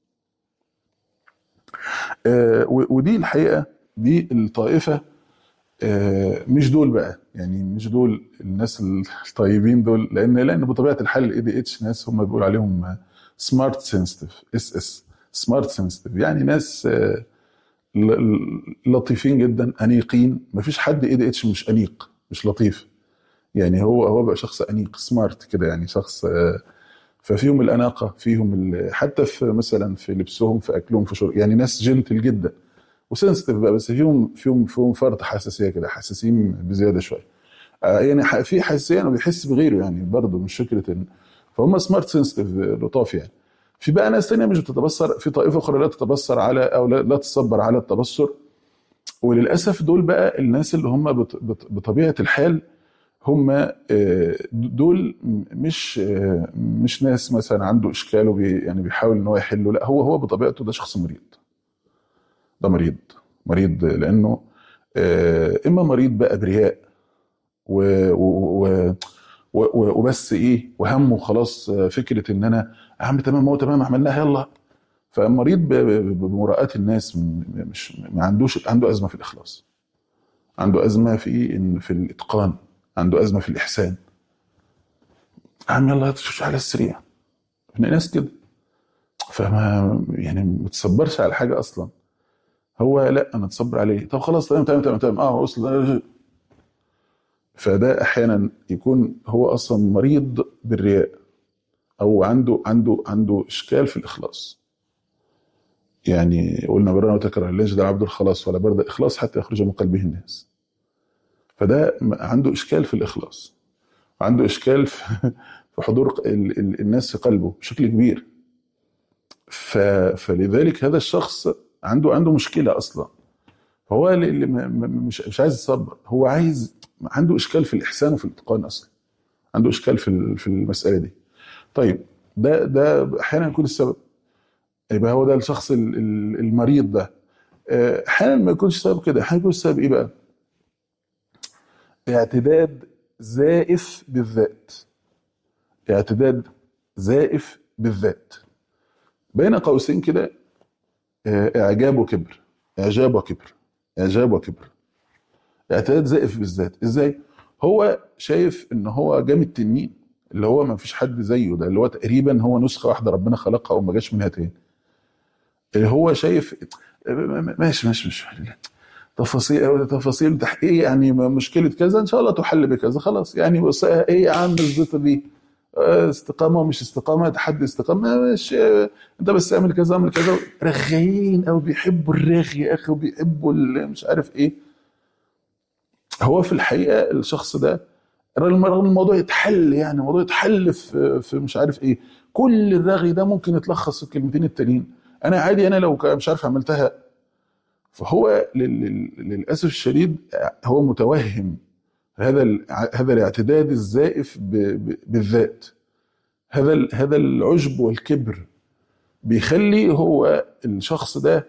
آه، و- ودي الحقيقه دي الطائفه آه، مش دول بقى يعني مش دول الناس الطيبين دول لان لان بطبيعه الحال الاي دي اتش ناس هم بيقول عليهم سمارت سنسيتيف اس اس سمارت سنسيتيف يعني ناس آه، ل- ل- لطيفين جدا انيقين مفيش حد اي دي اتش مش انيق مش لطيف يعني هو هو بقى شخص انيق سمارت كده يعني شخص آه، ففيهم الاناقه فيهم ال- حتى في مثلا في لبسهم في اكلهم في شرب يعني ناس جنتل جدا وسنسيتيف بقى بس فيهم فيهم فيهم فرط حساسيه كده حساسين بزياده شويه آه، يعني ح- في حساسيه انه بيحس بغيره يعني برضه مش فكره ان فهم سمارت سنسيتيف لطاف يعني في بقى ناس تانية مش بتتبصر في طائفه اخرى لا تتبصر على او لا, لا تصبر على التبصر وللاسف دول بقى الناس اللي هم بط- بط- بطبيعه الحال هم آه، دول مش آه، مش ناس مثلا عنده اشكال وبي يعني بيحاول ان هو يحله لا هو هو بطبيعته ده شخص مريض ده مريض مريض لانه آه، اما مريض بقى برياء و و و و- وبس ايه وهمه خلاص آه، فكره ان انا يا عم تمام هو تمام عملناها يلا فمريض ب- ب- بمراءة الناس م- م- مش ما عندوش عنده ازمه في الاخلاص عنده ازمه في إن في الاتقان عنده ازمه في الاحسان يا عم يلا تشوش على السريع احنا ناس كده فما يعني ما تصبرش على حاجه اصلا هو لا انا اتصبر عليه طب خلاص تمام تمام تمام تمام اه وصل فده احيانا يكون هو اصلا مريض بالرياء او عنده عنده عنده اشكال في الاخلاص يعني قلنا برنا وتكره لا يجد العبد الخلاص ولا برد اخلاص حتى يخرج من قلبه الناس فده م- عنده اشكال في الاخلاص عنده اشكال في في حضور ال- ال- الناس في قلبه بشكل كبير ف... فلذلك هذا الشخص عنده عنده مشكله اصلا فهو اللي اللي م- م- مش مش عايز يصبر هو عايز عنده اشكال في الاحسان وفي الاتقان اصلا عنده اشكال في ال- في المساله دي طيب ده ده احيانا يكون السبب يبقى هو ده الشخص ال- ال- المريض ده آه، احيانا ما يكونش سبب كده احيانا يكون السبب ايه بقى اعتداد زائف بالذات اعتداد زائف بالذات بين قوسين كده آه، اعجاب وكبر اعجاب وكبر اعجاب وكبر اعتداد زائف بالذات ازاي هو شايف ان هو جامد تنين اللي هو ما فيش حد زيه ده اللي هو تقريبا هو نسخه واحده ربنا خلقها وما جاش منها تاني اللي هو شايف ماشي ماشي مش تفاصيل تفاصيل تحقيق يعني مشكله كذا ان شاء الله تحل بكذا خلاص يعني بص ايه يا عم الزيطه دي آه، استقامه ومش استقامه تحدي استقامه مش آه، انت بس اعمل كذا اعمل كذا رغايين او بيحبوا الرغي يا اخي وبيحبوا ال- مش عارف ايه هو في الحقيقه الشخص ده رغم رغم الموضوع يتحل يعني الموضوع يتحل في في مش عارف ايه كل الرغي ده ممكن يتلخص في الكلمتين التانيين انا عادي انا لو كان مش عارف عملتها فهو لل- لل- للاسف الشديد هو متوهم هذا ال- هذا الاعتداد الزائف ب- ب- بالذات هذا ال- هذا العجب والكبر بيخلي هو الشخص ده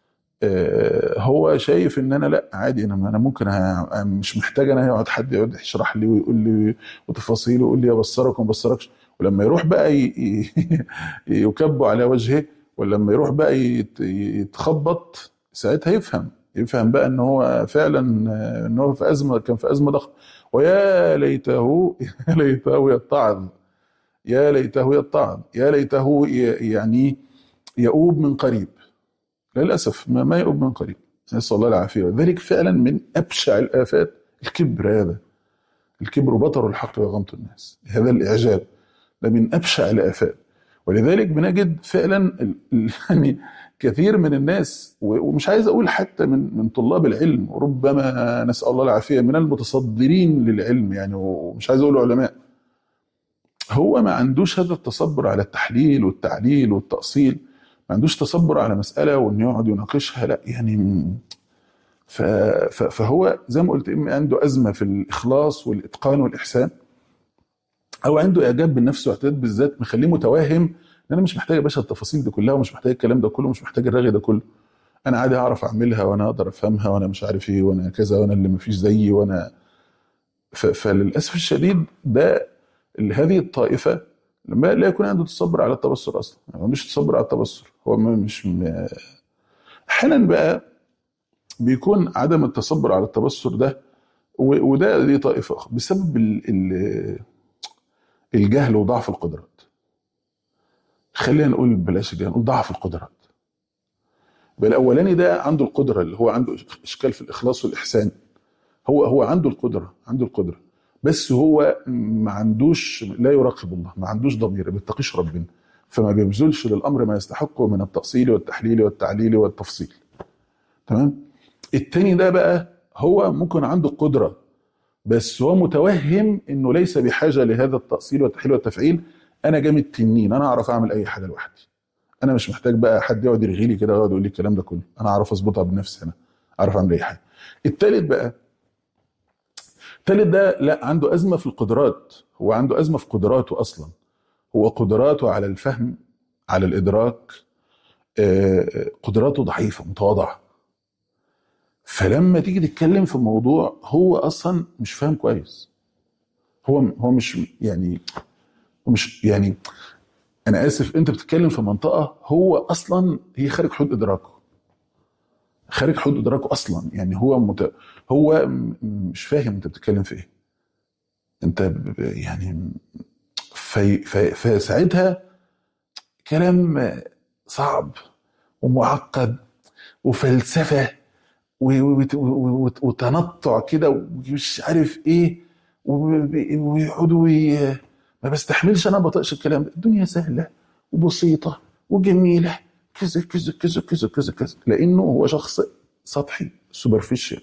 آه، هو شايف ان انا لا عادي انا انا ممكن ه- مش محتاج انا يقعد حد يقعد يشرح لي ويقول لي وتفاصيل ويقول لي ابصرك وما ابصركش ولما يروح بقى ي- ي- يكب على وجهه ولما يروح بقى يت- يتخبط ساعتها يفهم يفهم بقى ان هو فعلا آه، ان هو في ازمه كان في ازمه ضخمه ويا ليته يا ليته يتعظ يا ليته يتعظ يا ليته ي- يعني يؤوب من قريب للاسف ما, ما يؤوب من قريب نسال الله العافيه ذلك فعلا من ابشع الافات الكبر هذا الكبر بطر الحق وغمط الناس هذا الاعجاب ده من ابشع الافات ولذلك بنجد فعلا ال- ال- يعني كثير من الناس و- ومش عايز اقول حتى من من طلاب العلم وربما نسال الله العافيه من المتصدرين للعلم يعني ومش عايز اقول علماء هو ما عندوش هذا التصبر على التحليل والتعليل والتأصيل ما عندوش تصبر على مسألة وإنه يقعد يناقشها لا يعني م- ف- ف- فهو زي ما قلت إما عنده أزمة في الإخلاص والإتقان والإحسان أو عنده إعجاب بالنفس واعتداد بالذات مخليه متوهم إن أنا مش محتاج يا باشا التفاصيل دي كلها ومش محتاج الكلام ده كله مش محتاج الرغي ده كله أنا عادي هعرف أعملها وأنا أقدر أفهمها وأنا مش عارف إيه وأنا كذا وأنا اللي مفيش زيي وأنا ف- فللأسف الشديد ده ال- هذه الطائفة لما لا يكون عنده تصبر على التبصر أصلا ما عندوش تصبر على التبصر هو ما- مش م- أحيانا بقى بيكون عدم التصبر على التبصر ده و- وده دي طائفة أخرى بسبب ال- ال- الجهل وضعف القدرات خلينا نقول بلاش الجهل نقول ضعف القدرات يبقى الأولاني ده عنده القدرة اللي هو عنده إشكال في الإخلاص والإحسان هو هو عنده القدرة عنده القدرة بس هو ما عندوش لا يراقب الله ما عندوش ضمير ما بيتقيش ربنا فما بيبذلش للأمر ما يستحقه من التأصيل والتحليل والتعليل والتفصيل تمام التاني ده بقى هو ممكن عنده القدرة بس هو متوهم انه ليس بحاجة لهذا التأصيل والتحليل والتفعيل انا جامد تنين انا اعرف اعمل اي حاجة لوحدي انا مش محتاج بقى حد يقعد يرغي لي كده ويقعد يقول لي الكلام ده كله انا اعرف اظبطها بنفسي انا اعرف اعمل اي حاجه التالت بقى التالت ده لا عنده ازمه في القدرات هو عنده ازمه في قدراته اصلا هو قدراته على الفهم على الادراك آه، قدراته ضعيفه متواضعه فلما تيجي تتكلم في موضوع هو اصلا مش فاهم كويس هو هو مش يعني هو مش يعني انا اسف انت بتتكلم في منطقه هو اصلا هي خارج حدود ادراكه خارج حدود ادراكه اصلا يعني هو مت... هو م- مش فاهم انت بتتكلم في ايه انت ب- ب- يعني في... في... فساعتها كلام صعب ومعقد وفلسفه و- و- و- و- وتنطع كده ومش عارف ايه وب- ويقعدوا ي- ما بستحملش انا بطقش الكلام ده الدنيا سهله وبسيطه وجميله كذا كذا كذا كذا كذا كذا لانه هو شخص سطحي سوبرفيشال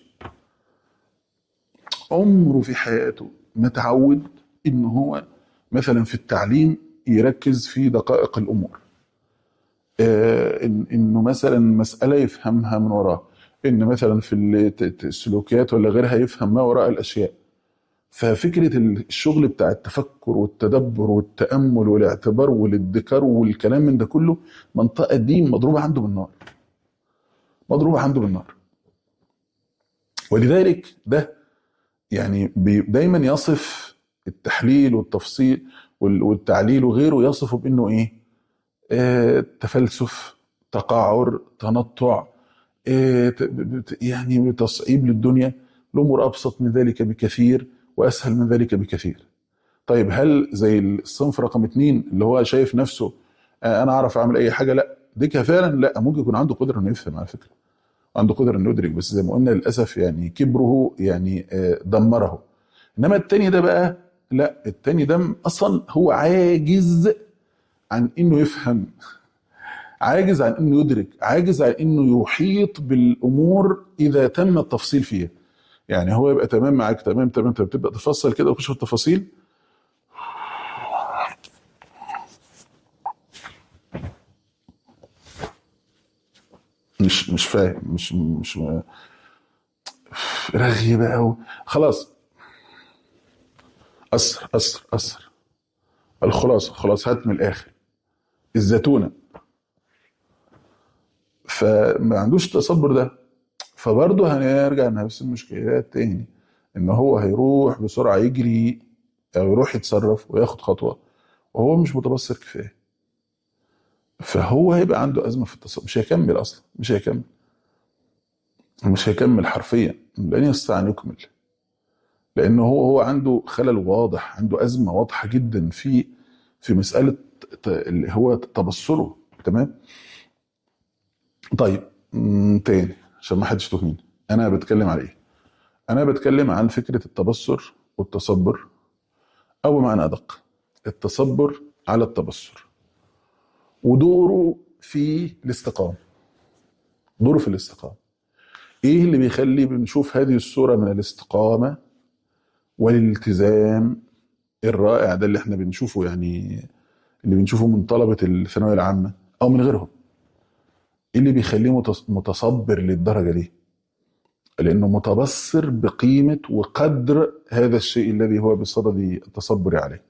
عمره في حياته ما تعود ان هو مثلا في التعليم يركز في دقائق الامور آه، إن انه مثلا مساله يفهمها من وراها ان مثلا في الت- ت- السلوكيات ولا غيرها يفهم ما وراء الاشياء ففكره الشغل بتاع التفكر والتدبر والتامل والاعتبار والادكار والكلام من ده كله منطقه دي مضروبه عنده بالنار مضروبه عنده بالنار ولذلك ده يعني بي- دايما يصف التحليل والتفصيل وال- والتعليل وغيره يصفه بانه ايه آه، تفلسف تقعر تنطع آه، ت- ت- يعني تصعيب للدنيا الامور ابسط من ذلك بكثير واسهل من ذلك بكثير طيب هل زي الصنف رقم اتنين اللي هو شايف نفسه آه، انا اعرف اعمل اي حاجه لا دي كده فعلا لا ممكن يكون عنده قدره انه يفهم على فكره عنده قدره انه يدرك بس زي ما قلنا للاسف يعني كبره يعني آه، دمره انما التاني ده بقى لا التاني ده اصلا هو عاجز عن انه يفهم عاجز عن انه يدرك عاجز عن انه يحيط بالامور اذا تم التفصيل فيها يعني هو يبقى تمام معاك تمام تمام انت بتبدا تفصل كده وتخش في التفاصيل مش مش فاهم مش مش رغي بقى و- خلاص أسر أسر أسر الخلاصة خلاص هات من الآخر الزتونة فما عندوش التصبر ده فبرضه هنرجع لنفس المشكلات تاني ان هو هيروح بسرعة يجري او يروح يتصرف وياخد خطوة وهو مش متبصر كفاية فهو هيبقى عنده أزمة في التصبر مش هيكمل أصلا مش هيكمل مش هيكمل حرفيا لن يستطيع أن يكمل لأنه هو هو عنده خلل واضح عنده أزمة واضحة جدا في في مسألة ت- اللي هو تبصره تمام طيب مم، تاني عشان ما حدش يتوهني انا بتكلم على ايه انا بتكلم عن فكره التبصر والتصبر او بمعنى ادق التصبر على التبصر ودوره في الاستقامه دوره في الاستقامه ايه اللي بيخلي بنشوف هذه الصوره من الاستقامه والالتزام الرائع ده اللي احنا بنشوفه يعني اللي بنشوفه من طلبه الثانويه العامه او من غيرهم ايه اللي بيخليه متص- متصبر للدرجه دي لانه متبصر بقيمه وقدر هذا الشيء الذي هو بصدد التصبر عليه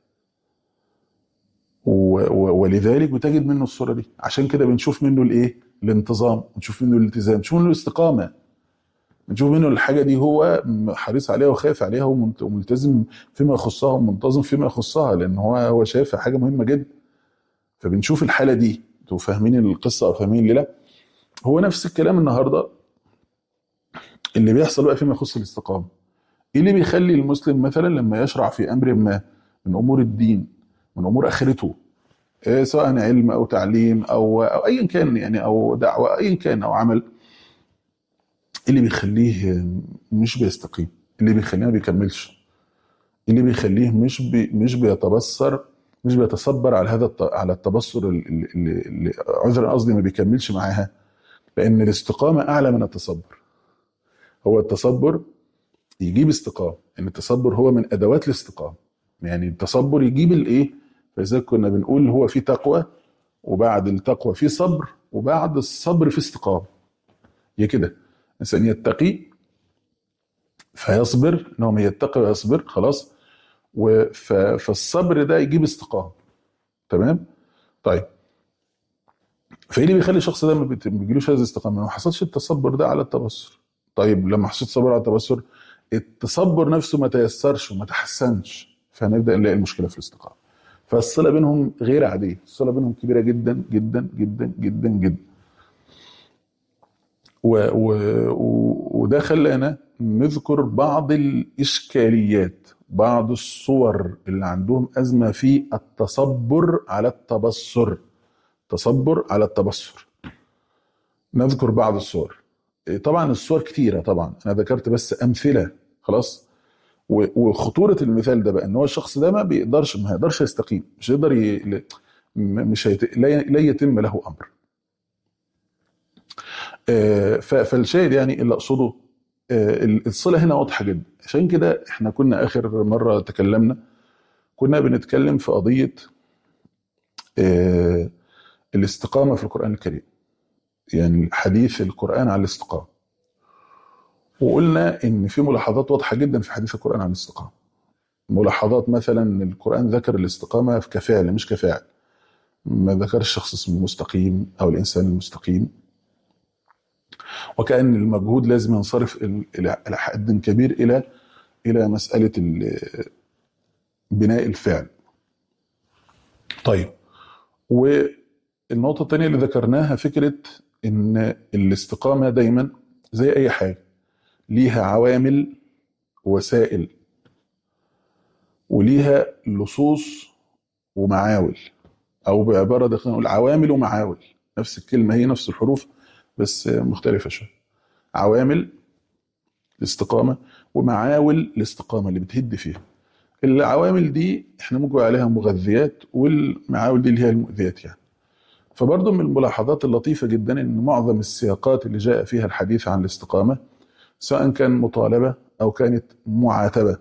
و- و- ولذلك بتجد منه الصوره دي عشان كده بنشوف منه الايه الانتظام بنشوف منه الالتزام بنشوف منه الاستقامه بنشوف منه الحاجه دي هو حريص عليها وخايف عليها ومنت- وملتزم فيما يخصها ومنتظم فيما يخصها لان هو هو شايفها حاجه مهمه جدا فبنشوف الحاله دي انتوا فاهمين القصه او فاهمين اللي لا هو نفس الكلام النهارده اللي بيحصل بقى فيما يخص الاستقامه ايه اللي بيخلي المسلم مثلا لما يشرع في امر ما من امور الدين من امور اخرته إيه سواء علم او تعليم او او ايا كان يعني او دعوه ايا كان او عمل إيه اللي بيخليه مش بيستقيم اللي بيخليه ما بيكملش اللي بيخليه مش بي مش بيتبصر مش بيتصبر على هذا الت- على التبصر اللي, اللي, اللي عذرا قصدي ما بيكملش معاها لان الاستقامه اعلى من التصبر هو التصبر يجيب استقامه ان التصبر هو من ادوات الاستقامه يعني التصبر يجيب الايه فاذا كنا بنقول هو في تقوى وبعد التقوى في صبر وبعد الصبر في استقامه هي كده الانسان يتقي فيصبر ان هو ما يتقي ويصبر خلاص وف- فالصبر ده يجيب استقامه تمام طيب فايه اللي بيخلي الشخص ده ما بيت- ما بيجيلوش هذه الاستقامه ما حصلش التصبر ده على التبصر طيب لما حصلش الصبر على التبصر التصبر نفسه ما تيسرش وما تحسنش فهنبدا نلاقي المشكله في الاستقامه فالصله بينهم غير عاديه الصله بينهم كبيره جدا جدا جدا جدا جدا و و و وده خلانا نذكر بعض الاشكاليات بعض الصور اللي عندهم ازمه في التصبر على التبصر تصبر على التبصر نذكر بعض الصور إيه، طبعا الصور كتيره طبعا انا ذكرت بس امثله خلاص و- وخطوره المثال ده بقى ان هو الشخص ده ما بيقدرش ما هيقدرش يستقيم مش هيقدر ي... ل- م- مش هيت... لا ي- لا يتم له امر آه، ف- فالشاهد يعني اللي اقصده آه، الصله هنا واضحه جدا عشان كده احنا كنا اخر مره تكلمنا كنا بنتكلم في قضيه آه، الاستقامه في القران الكريم يعني حديث القران على الاستقامه وقلنا ان في ملاحظات واضحه جدا في حديث القران عن الاستقامه ملاحظات مثلا ان القران ذكر الاستقامه كفعل مش كفاعل ما ذكرش الشخص اسمه المستقيم او الانسان المستقيم وكأن المجهود لازم ينصرف ال- إلى إلى حد كبير إلى إلى مسألة ال- بناء الفعل. طيب والنقطة الثانية اللي ذكرناها فكرة إن الاستقامة دايما زي أي حاجة ليها عوامل وسائل وليها لصوص ومعاول أو بعبارة دقيقة نقول عوامل ومعاول نفس الكلمة هي نفس الحروف بس مختلفة شوية عوامل الاستقامة ومعاول الاستقامة اللي بتهد فيها العوامل دي احنا ممكن عليها مغذيات والمعاول دي اللي هي المؤذيات يعني فبرضه من الملاحظات اللطيفة جدا ان معظم السياقات اللي جاء فيها الحديث عن الاستقامة سواء كان مطالبة او كانت معاتبة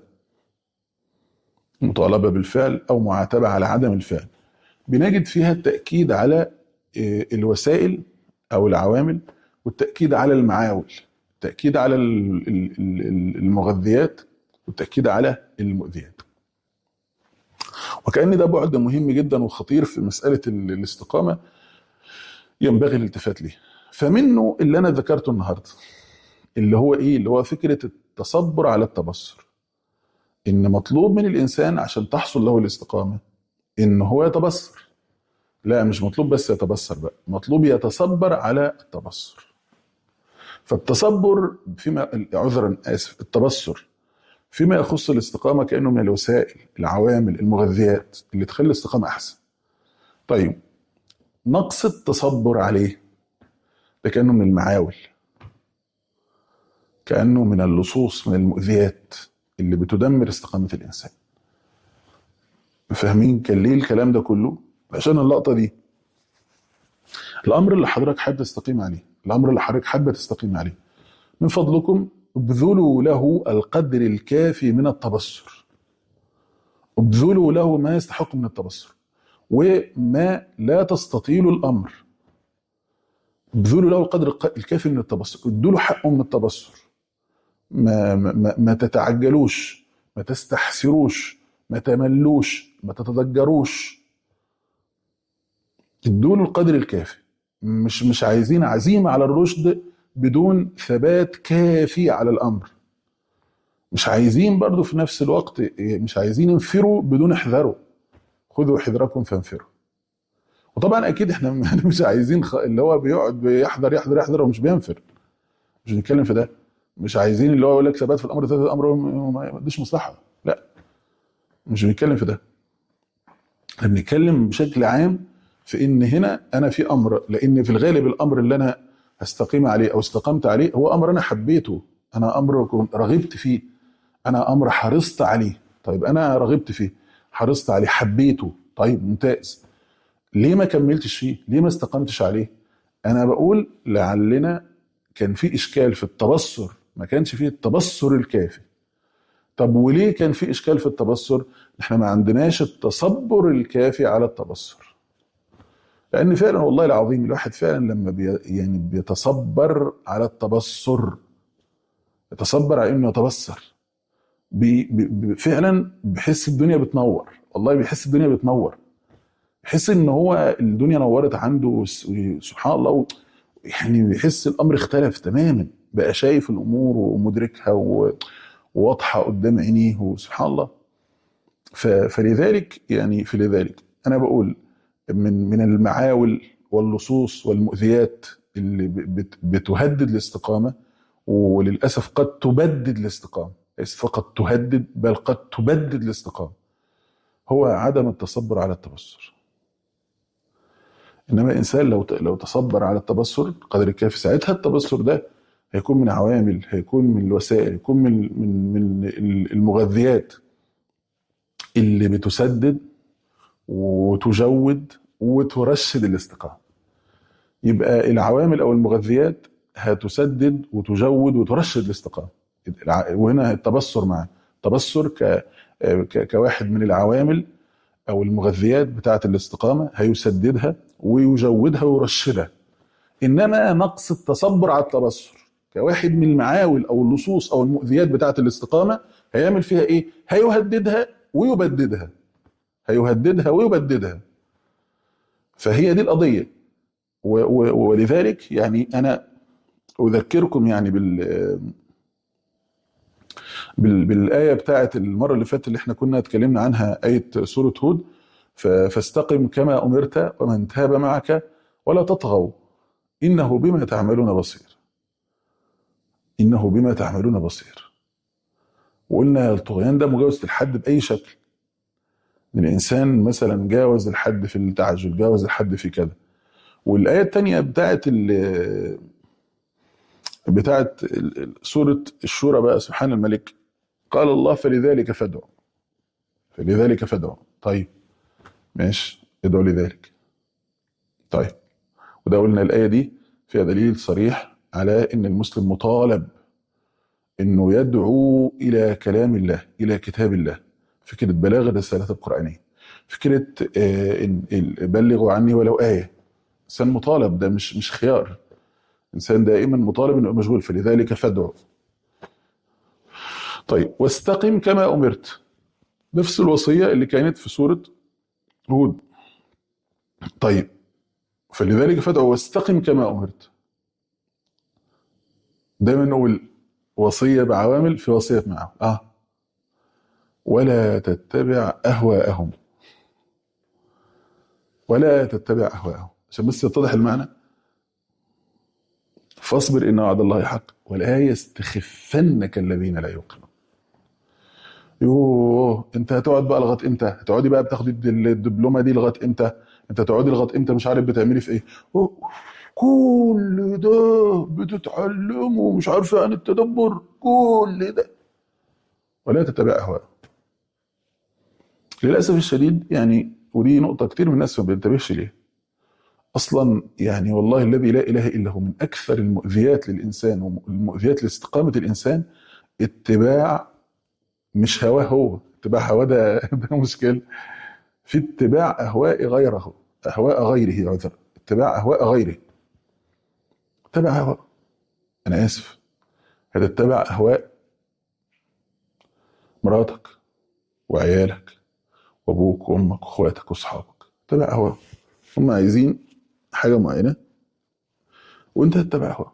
مطالبة بالفعل او معاتبة على عدم الفعل بنجد فيها التأكيد على آه، الوسائل او العوامل والتاكيد على المعاول التاكيد على ال- ال- ال- المغذيات والتاكيد على المؤذيات وكان ده بعد مهم جدا وخطير في مساله ال- الاستقامه ينبغي الالتفات ليه فمنه اللي انا ذكرته النهارده اللي هو ايه اللي هو فكره التصبر على التبصر ان مطلوب من الانسان عشان تحصل له الاستقامه ان هو يتبصر لا مش مطلوب بس يتبصر بقى مطلوب يتصبر على التبصر فالتصبر فيما عذرا اسف التبصر فيما يخص الاستقامه كانه من الوسائل العوامل المغذيات اللي تخلي الاستقامه احسن طيب نقص التصبر عليه ده كانه من المعاول كانه من اللصوص من المؤذيات اللي بتدمر استقامه الانسان فاهمين كان ليه الكلام ده كله عشان اللقطه دي الامر اللي حضرتك حابب تستقيم عليه الامر اللي حضرتك حابه تستقيم عليه من فضلكم ابذلوا له القدر الكافي من التبصر ابذلوا له ما يستحق من التبصر وما لا تستطيلوا الامر ابذلوا له القدر الق- الكافي من التبصر ادوا له حقه من التبصر ما, ما, ما تتعجلوش ما تستحسروش ما تملوش ما تتضجروش ادوا له القدر الكافي مش مش عايزين عزيمه على الرشد بدون ثبات كافي على الامر مش عايزين برضو في نفس الوقت إيه، مش عايزين انفروا بدون احذروا خذوا حذركم فانفروا وطبعا اكيد احنا مش عايزين خ... اللي هو بيقعد بيحذر يحذر يحذر ومش بينفر مش بنتكلم في ده مش عايزين اللي هو يقول لك ثبات في الامر ثبات الامر ما يديش مصلحه لا مش بنتكلم في ده احنا بنتكلم بشكل عام في ان هنا انا في امر لان في الغالب الامر اللي انا هستقيم عليه او استقمت عليه هو امر انا حبيته انا امر كنت رغبت فيه انا امر حرصت عليه طيب انا رغبت فيه حرصت عليه حبيته طيب ممتاز ليه ما كملتش فيه ليه ما استقمتش عليه انا بقول لعلنا كان في اشكال في التبصر ما كانش فيه التبصر الكافي طب وليه كان في اشكال في التبصر احنا ما عندناش التصبر الكافي على التبصر لان فعلا والله العظيم الواحد فعلا لما بي يعني بيتصبر على التبصر يتصبر على انه يتبصر بي بي بي- فعلا بيحس الدنيا بتنور والله بيحس الدنيا بتنور بيحس ان هو الدنيا نورت عنده س- سبحان الله و- يعني بيحس الامر اختلف تماما بقى شايف الامور ومدركها و- وواضحه قدام عينيه وسبحان الله ف- فلذلك يعني فلذلك انا بقول من من المعاول واللصوص والمؤذيات اللي ب- بت- بتهدد الاستقامه وللاسف قد تبدد الاستقامه ليس فقط تهدد بل قد تبدد الاستقامه هو عدم التصبر على التبصر انما الانسان لو ت- لو تصبر على التبصر قدر الكافي ساعتها التبصر ده هيكون من عوامل هيكون من الوسائل هيكون من من من المغذيات اللي بتسدد وتجود وترشد الاستقامه يبقى العوامل او المغذيات هتسدد وتجود وترشد الاستقامه الع- وهنا التبصر معاه التبصر ك ك- كواحد من العوامل او المغذيات بتاعه الاستقامه هيسددها ويجودها ويرشدها انما نقص التصبر على التبصر كواحد من المعاول او اللصوص او المؤذيات بتاعه الاستقامه هيعمل فيها ايه؟ هيهددها ويبددها هيهددها ويبددها فهي دي القضيه و- و- ولذلك يعني انا اذكركم يعني بال بال- بالايه بتاعت المره اللي فاتت اللي احنا كنا اتكلمنا عنها ايه سوره هود ف- فاستقم كما امرت ومن تاب معك ولا تطغوا انه بما تعملون بصير انه بما تعملون بصير وقلنا الطغيان ده مجاوزه الحد باي شكل ان الانسان مثلا جاوز الحد في التعجل جاوز الحد في كذا والايه الثانيه بتاعت ال- بتاعت ال- ال- سوره الشورى بقى سبحان الملك قال الله فلذلك فادعوا فلذلك فادعوا طيب ماشي ادعوا لذلك طيب وده قلنا الآية دي فيها دليل صريح على إن المسلم مطالب إنه يدعو إلى كلام الله إلى كتاب الله فكرة بلاغ الرسالات القرآنية فكرة آه، إن- ال- بلغوا عني ولو آية إنسان مطالب ده مش مش خيار إنسان دائما مطالب إنه يبقى مشغول فلذلك فادعوا طيب واستقم كما أمرت نفس الوصية اللي كانت في سورة هود طيب فلذلك فادعوا واستقم كما أمرت دايما نقول وصية بعوامل في وصية معهم آه ولا تتبع أهواءهم ولا تتبع أهواءهم عشان بس يتضح المعنى فاصبر إن وعد الله حق ولا يستخفنك الذين لا يوقنون يوه انت هتقعد بقى لغايه امتى؟ هتقعدي بقى بتاخدي الد- الدبلومه دي لغايه امتى؟ انت هتقعدي لغايه امتى مش عارف بتعملي في ايه؟ أوه، كل ده بتتعلمه مش عارفه عن التدبر كل ده ولا تتبع اهواء للاسف الشديد يعني ودي نقطه كتير من الناس ما بينتبهش ليها اصلا يعني والله الذي لا اله الا هو من اكثر المؤذيات للانسان والمؤذيات لاستقامه الانسان اتباع مش هواه هو اتباع هواه ده ده مشكله في اتباع اهواء غيره اهواء غيره عذر اتباع اهواء غيره اتبع هواء انا اسف هتتبع اهواء مراتك وعيالك وابوك وامك واخواتك واصحابك اتبع هواء هم عايزين حاجه معينه وانت تتبع هواء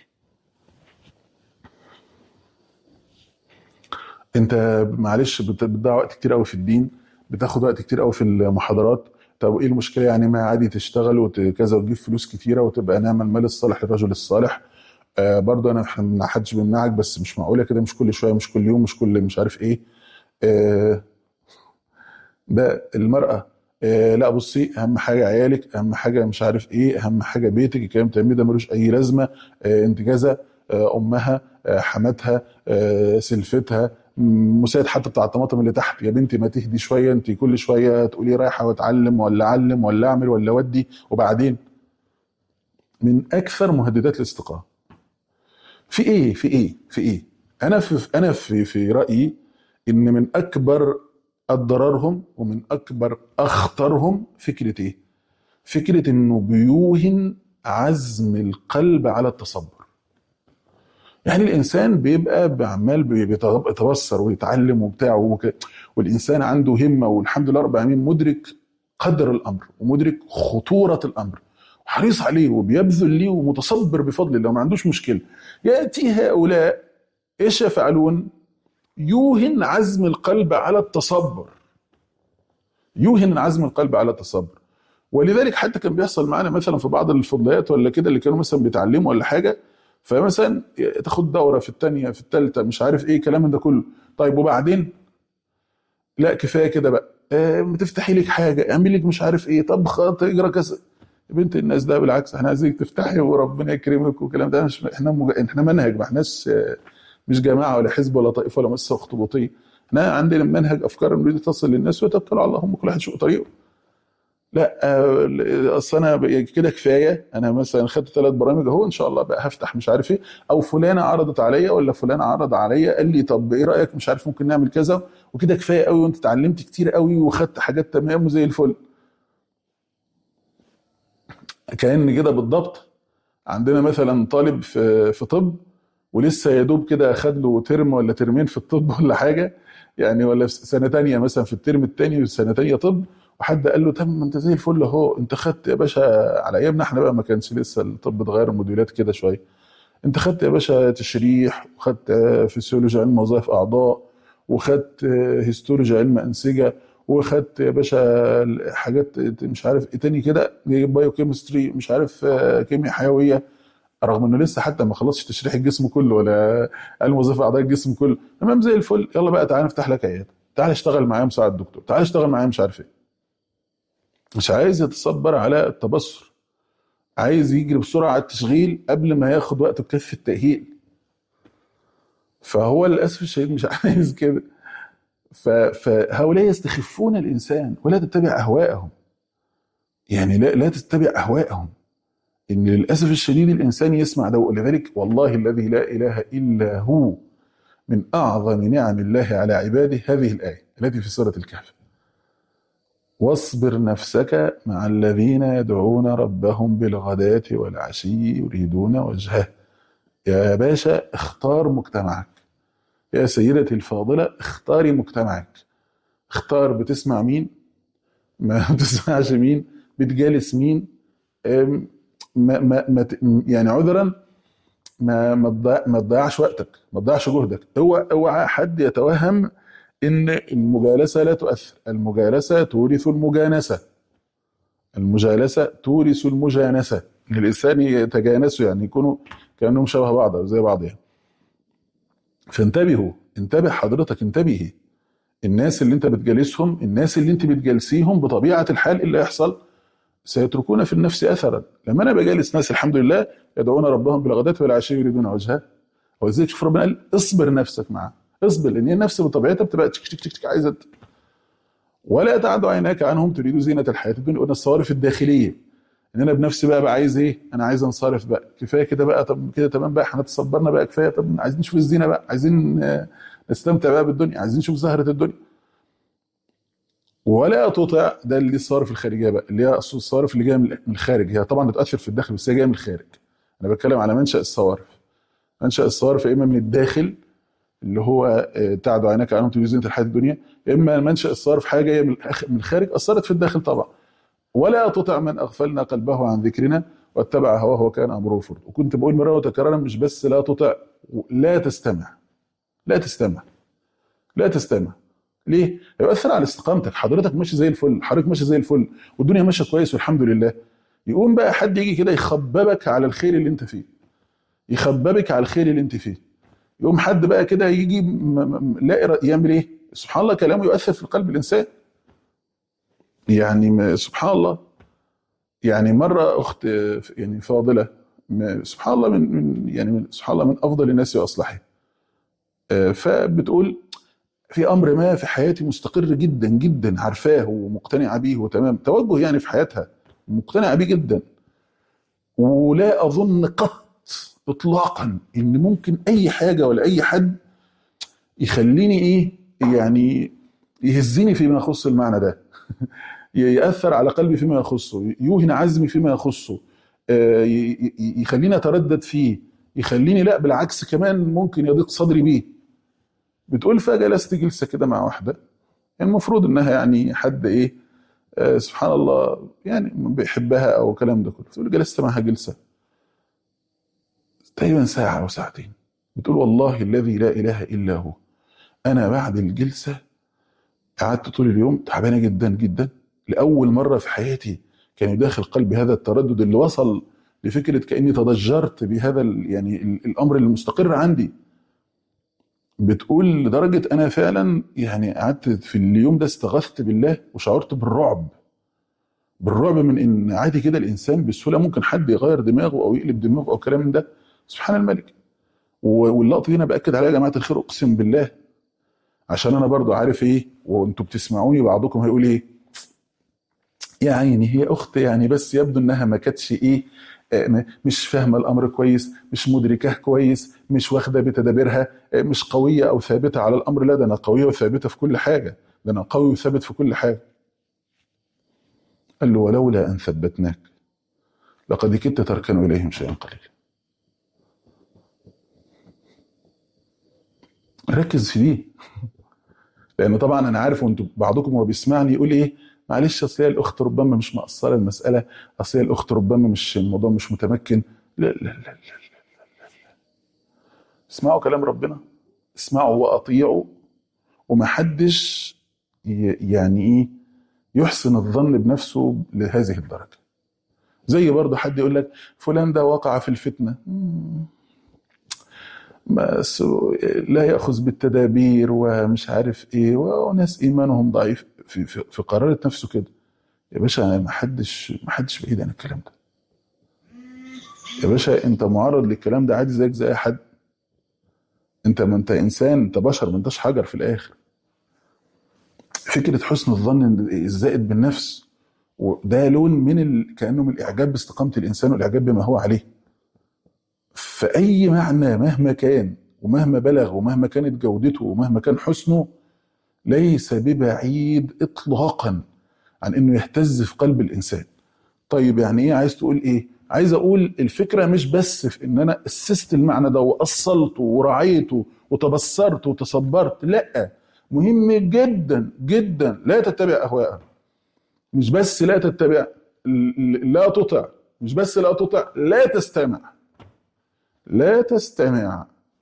انت معلش بت- بتضيع وقت كتير قوي في الدين بتاخد وقت كتير قوي في المحاضرات طب ايه المشكله يعني ما عادي تشتغل وكذا وتجيب فلوس كتيره وتبقى نعم المال الصالح للرجل الصالح آه برضه انا ما حدش بيمنعك بس مش معقوله كده مش كل شويه مش كل يوم مش كل مش عارف ايه آه ده المراه آه لا بصي اهم حاجه عيالك اهم حاجه مش عارف ايه اهم حاجه بيتك الكلام التنميه ده ملوش اي لازمه آه انت كذا آه امها آه حماتها آه سلفتها م- مساعد حتى بتاع الطماطم اللي تحت يا بنتي ما تهدي شويه انت كل شويه تقولي رايحه واتعلم ولا اعلم ولا اعمل ولا ودي وبعدين من اكثر مهددات الاستقامه في ايه في ايه في ايه انا في انا في في رايي ان من اكبر اضرارهم ومن اكبر اخطرهم فكره ايه فكره انه بيوهن عزم القلب على التصبر يعني الانسان بيبقى عمال بيتبصر ويتعلم وبتاع وك- والانسان عنده همه والحمد لله رب العالمين مدرك قدر الامر ومدرك خطوره الامر وحريص عليه وبيبذل ليه ومتصبر بفضل الله وما عندوش مشكله ياتي هؤلاء ايش يفعلون؟ يوهن عزم القلب على التصبر يوهن عزم القلب على التصبر ولذلك حتى كان بيحصل معانا مثلا في بعض الفضليات ولا كده اللي كانوا مثلا بيتعلموا ولا حاجه فمثلا تاخد دوره في الثانيه في الثالثه مش عارف ايه الكلام من ده كله طيب وبعدين لا كفايه كده بقى آه ما تفتحي لك حاجه اعملي لك مش عارف ايه طب خلاص اجرى كذا يا بنت الناس ده بالعكس احنا عايزينك تفتحي وربنا يكرمك والكلام ده مش احنا مج... احنا منهج ما احناش آه، مش جماعه ولا حزب ولا طائفه ولا مؤسسه اخطبوطيه احنا عندنا منهج افكار نريد تصل للناس ويتوكلوا على الله هم كل واحد يشق طريقه لا آه، اصل انا ب- كده كفايه انا مثلا خدت ثلاث برامج اهو ان شاء الله بقى هفتح مش عارف ايه او فلانه عرضت عليا ولا فلان عرض عليا قال لي طب ايه رايك مش عارف ممكن نعمل كذا وكده كفايه قوي وانت اتعلمت كتير قوي وخدت حاجات تمام وزي الفل كان كده بالضبط عندنا مثلا طالب في في طب ولسه يا دوب كده خد له ترم ولا ترمين في الطب ولا حاجه يعني ولا في سنه تانية مثلا في الترم الثاني سنه تانية طب وحد قال له طب ما انت زي الفل اهو انت خدت يا باشا على ايامنا احنا بقى ما كانش لسه الطب اتغير الموديولات كده شويه انت خدت يا باشا تشريح وخدت آه، فسيولوجي علم وظائف اعضاء وخدت آه، هيستولوجي علم انسجه وخدت يا باشا حاجات مش عارف ايه تاني كده بايو كيمستري مش عارف آه، كيمياء حيويه رغم انه لسه حتى ما خلصش تشريح الجسم كله ولا علم وظائف اعضاء الجسم كله تمام زي الفل يلا بقى تعالى نفتح لك عياده تعالى اشتغل معايا مساعد دكتور تعالى اشتغل معايا مش عارف ايه مش عايز يتصبر على التبصر عايز يجري بسرعه على التشغيل قبل ما ياخد وقته بكف التاهيل فهو للاسف الشديد مش عايز كده ف- فهؤلاء يستخفون الانسان ولا تتبع اهواءهم يعني لا لا تتبع اهواءهم ان للاسف الشديد الانسان يسمع ده ولذلك والله الذي لا اله الا هو من اعظم نعم الله على عباده هذه الايه التي في سوره الكهف واصبر نفسك مع الذين يدعون ربهم بالغداة والعشي يريدون وجهه يا باشا اختار مجتمعك يا سيدتي الفاضلة اختاري مجتمعك اختار بتسمع مين ما بتسمعش مين بتجالس مين ام، ما ما ما ت- يعني عذرا ما ما تضيع- ما تضيعش وقتك ما تضيعش جهدك اوعى اوعى حد يتوهم ان المجالسه لا تؤثر المجالسه تورث المجانسه المجالسه تورث المجانسه ان الانسان يتجانسوا يعني يكونوا كانهم شبه بعض او زي بعض يعني فانتبهوا انتبه حضرتك انتبهي الناس اللي انت بتجالسهم الناس اللي انت بتجالسيهم بطبيعه الحال إيه اللي يحصل سيتركون في النفس اثرا لما انا بجالس ناس الحمد لله يدعون ربهم بالغداة والعشي يريدون وجهه وازاي تشوف ربنا قال اصبر نفسك معاه اصبر لان هي النفس بطبيعتها بتبقى تك تك تك تك عايزه ت- ولا تعد عيناك عنهم تريد زينه الحياه الدنيا قلنا الصوارف الداخليه ان انا بنفسي بقى, بقى عايز ايه انا عايز انصرف بقى كفايه كده بقى طب كده تمام بقى احنا تصبرنا بقى كفايه طب عايزين نشوف الزينه بقى عايزين آه، نستمتع بقى بالدنيا عايزين نشوف زهره الدنيا ولا تطع ده اللي الصوارف الخارجيه بقى اللي هي الصوارف اللي جايه من من الخارج هي طبعا بتاثر في الداخل بس هي جايه من الخارج انا بتكلم على منشا الصوارف منشا الصوارف يا اما من الداخل اللي هو آه، تعد عيناك عنهم تريد زينه الحياه الدنيا يا اما منشا الصرف حاجه جايه من الأخ- من الخارج اثرت في الداخل طبعا ولا تطع من اغفلنا قلبه عن ذكرنا واتبع هواه وكان امره فرط وكنت بقول مره وتكرارا مش بس لا تطع لا تستمع لا تستمع لا تستمع ليه؟ يؤثر على استقامتك حضرتك ماشي زي الفل حضرتك ماشي زي الفل والدنيا ماشيه كويس والحمد لله يقوم بقى حد يجي كده يخببك على الخير اللي انت فيه يخببك على الخير اللي انت فيه يقوم حد بقى كده يجي م- م- لا إرا- يعمل ايه سبحان الله كلامه يؤثر في قلب الانسان يعني ما- سبحان الله يعني مره اخت آه، يعني فاضله ما- سبحان الله من من يعني من سبحان الله من افضل الناس واصلحهم آه، فبتقول في امر ما في حياتي مستقر جدا جدا عارفاه ومقتنعه بيه وتمام توجه يعني في حياتها مقتنعه بيه جدا ولا اظن قط اطلاقا ان ممكن اي حاجه ولا اي حد يخليني ايه يعني يهزني فيما يخص المعنى ده ياثر على قلبي فيما يخصه يوهن عزمي فيما يخصه آه، ي- ي- يخليني اتردد فيه يخليني لا بالعكس كمان ممكن يضيق صدري بيه بتقول فجلست جلسه كده مع واحده المفروض انها يعني حد ايه آه، سبحان الله يعني بيحبها او الكلام ده كله تقول جلست معها جلسه تقريبا ساعه او ساعتين بتقول والله الذي لا اله الا هو انا بعد الجلسه قعدت طول اليوم تعبانه جدا جدا لاول مره في حياتي كان يداخل قلبي هذا التردد اللي وصل لفكره كاني تضجرت بهذا ال- يعني ال- الامر المستقر عندي بتقول لدرجه انا فعلا يعني قعدت في اليوم ده استغثت بالله وشعرت بالرعب بالرعب من ان عادي كده الانسان بسهوله ممكن حد يغير دماغه او يقلب دماغه او كلام من ده سبحان الملك و- واللقطه دي انا باكد عليها يا جماعه الخير اقسم بالله عشان انا برضو عارف ايه وانتوا بتسمعوني بعضكم هيقول ايه يا عيني هي اخت يعني بس يبدو انها ما كانتش ايه آه، م- مش فاهمه الامر كويس مش مدركاه كويس مش واخده بتدابيرها آه، مش قويه او ثابته على الامر لا ده انا قويه وثابته في كل حاجه ده انا قوي وثابت في كل حاجه قال له ولولا ان ثبتناك لقد كدت تركن اليهم شيئا قليلا ركز في دي لان طبعا انا عارف وانتوا بعضكم وهو بيسمعني يقول ايه معلش اصل هي الاخت ربما مش مقصره المساله اصل هي الاخت ربما مش الموضوع مش متمكن لا لا لا لا, لا, لا. اسمعوا كلام ربنا اسمعوا واطيعوا ومحدش ي- يعني ايه يحسن الظن بنفسه لهذه الدرجه زي برضه حد يقول لك فلان ده وقع في الفتنه مم. بس لا ياخذ بالتدابير ومش عارف ايه وناس ايمانهم ضعيف في في, في قرارة نفسه كده يا باشا ما حدش ما حدش بعيد عن الكلام ده يا باشا انت معرض للكلام ده عادي زيك زي اي حد انت ما انت انسان انت بشر ما انتش حجر في الاخر فكره حسن الظن الزائد بالنفس وده لون من ال... كانه من الاعجاب باستقامه الانسان والاعجاب بما هو عليه في اي معنى مهما كان ومهما بلغ ومهما كانت جودته ومهما كان حسنه ليس ببعيد اطلاقا عن انه يهتز في قلب الانسان طيب يعني ايه عايز تقول ايه عايز اقول الفكره مش بس في ان انا اسست المعنى ده واصلته ورعيته وتبصرت وتصبرت لا مهم جدا جدا لا تتبع اهواءهم مش بس لا تتبع ل- لا تطع مش بس لا تطع لا تستمع لا تستمع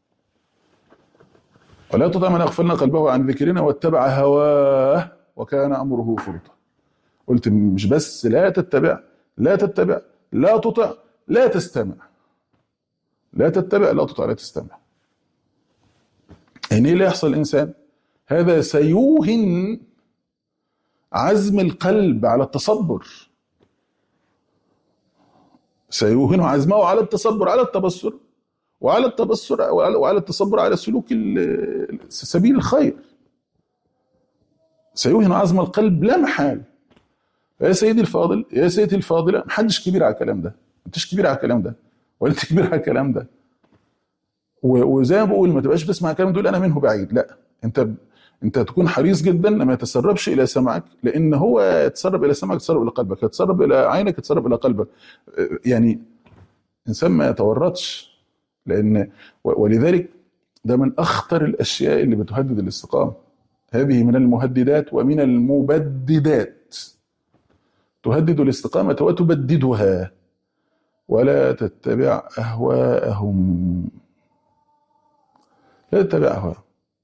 ولا تطع من اغفلنا قلبه عن ذكرنا واتبع هواه وكان امره فرطا قلت مش بس لا تتبع لا تتبع لا تطع لا تستمع لا تتبع لا تطع لا تستمع يعني ايه اللي يحصل الانسان هذا سيوهن عزم القلب على التصبر سيوهن عزمه على التصبر على التبصر وعلى التبصر وعلى وعلى التصبر على سلوك ال- سبيل الخير سيوهن عزم القلب لا محال يا سيدي الفاضل يا سيدتي الفاضله محدش كبير على الكلام ده انتش كبير على الكلام ده ولا انت كبير على الكلام ده و- وزي ما بقول ما تبقاش بتسمع الكلام دول انا منه بعيد لا انت ب... انت تكون حريص جدا لما يتسربش الى سمعك لان هو يتسرب الى سمعك يتسرب الى قلبك يتسرب الى عينك يتسرب الى قلبك اه، يعني انسان ما يتورطش لان و- ولذلك ده من اخطر الاشياء اللي بتهدد الاستقامه هذه من المهددات ومن المبددات تهدد الاستقامه وتبددها ولا تتبع اهواءهم لا تتبع اهواءهم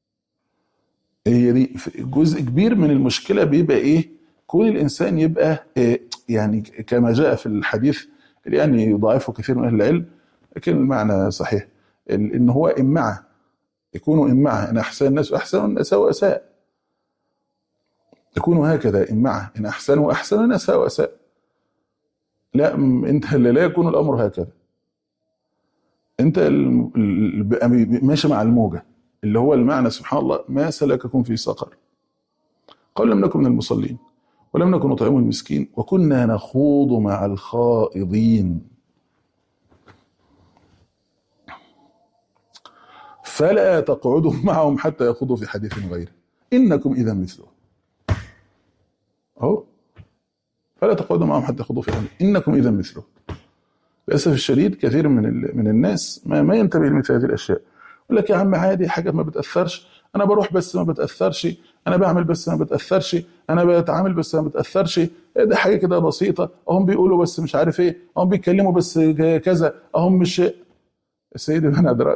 هي دي جزء كبير من المشكله بيبقى ايه كون الانسان يبقى إيه يعني كما جاء في الحديث اللي يعني يضاعفه كثير من اهل العلم لكن المعنى صحيح ال- ان هو امعه يكونوا امعه ان احسن الناس احسن والناس واساء يكونوا هكذا امعه ان احسنوا احسن والناس واساء لا م- انت اللي لا يكون الامر هكذا انت ال- ال- بقى ماشي مع الموجه اللي هو المعنى سبحان الله ما سلككم في سقر قال لم نكن من المصلين ولم نكن نطعم المسكين وكنا نخوض مع الخائضين فلا تقعدوا معهم حتى يخوضوا في حديث غيره انكم اذا مثلهم اهو فلا تقعدوا معهم حتى يخوضوا في الامر انكم اذا مثله للاسف الشديد كثير من ال- من الناس ما, ما ينتبه لمثل هذه الاشياء يقول لك يا عم عادي حاجه ما بتاثرش انا بروح بس ما بتاثرش انا بعمل بس ما بتاثرش انا بتعامل بس ما بتاثرش ده حاجه كده بسيطه هم بيقولوا بس مش عارف ايه هم بيتكلموا بس كذا هم مش السيد من ادراك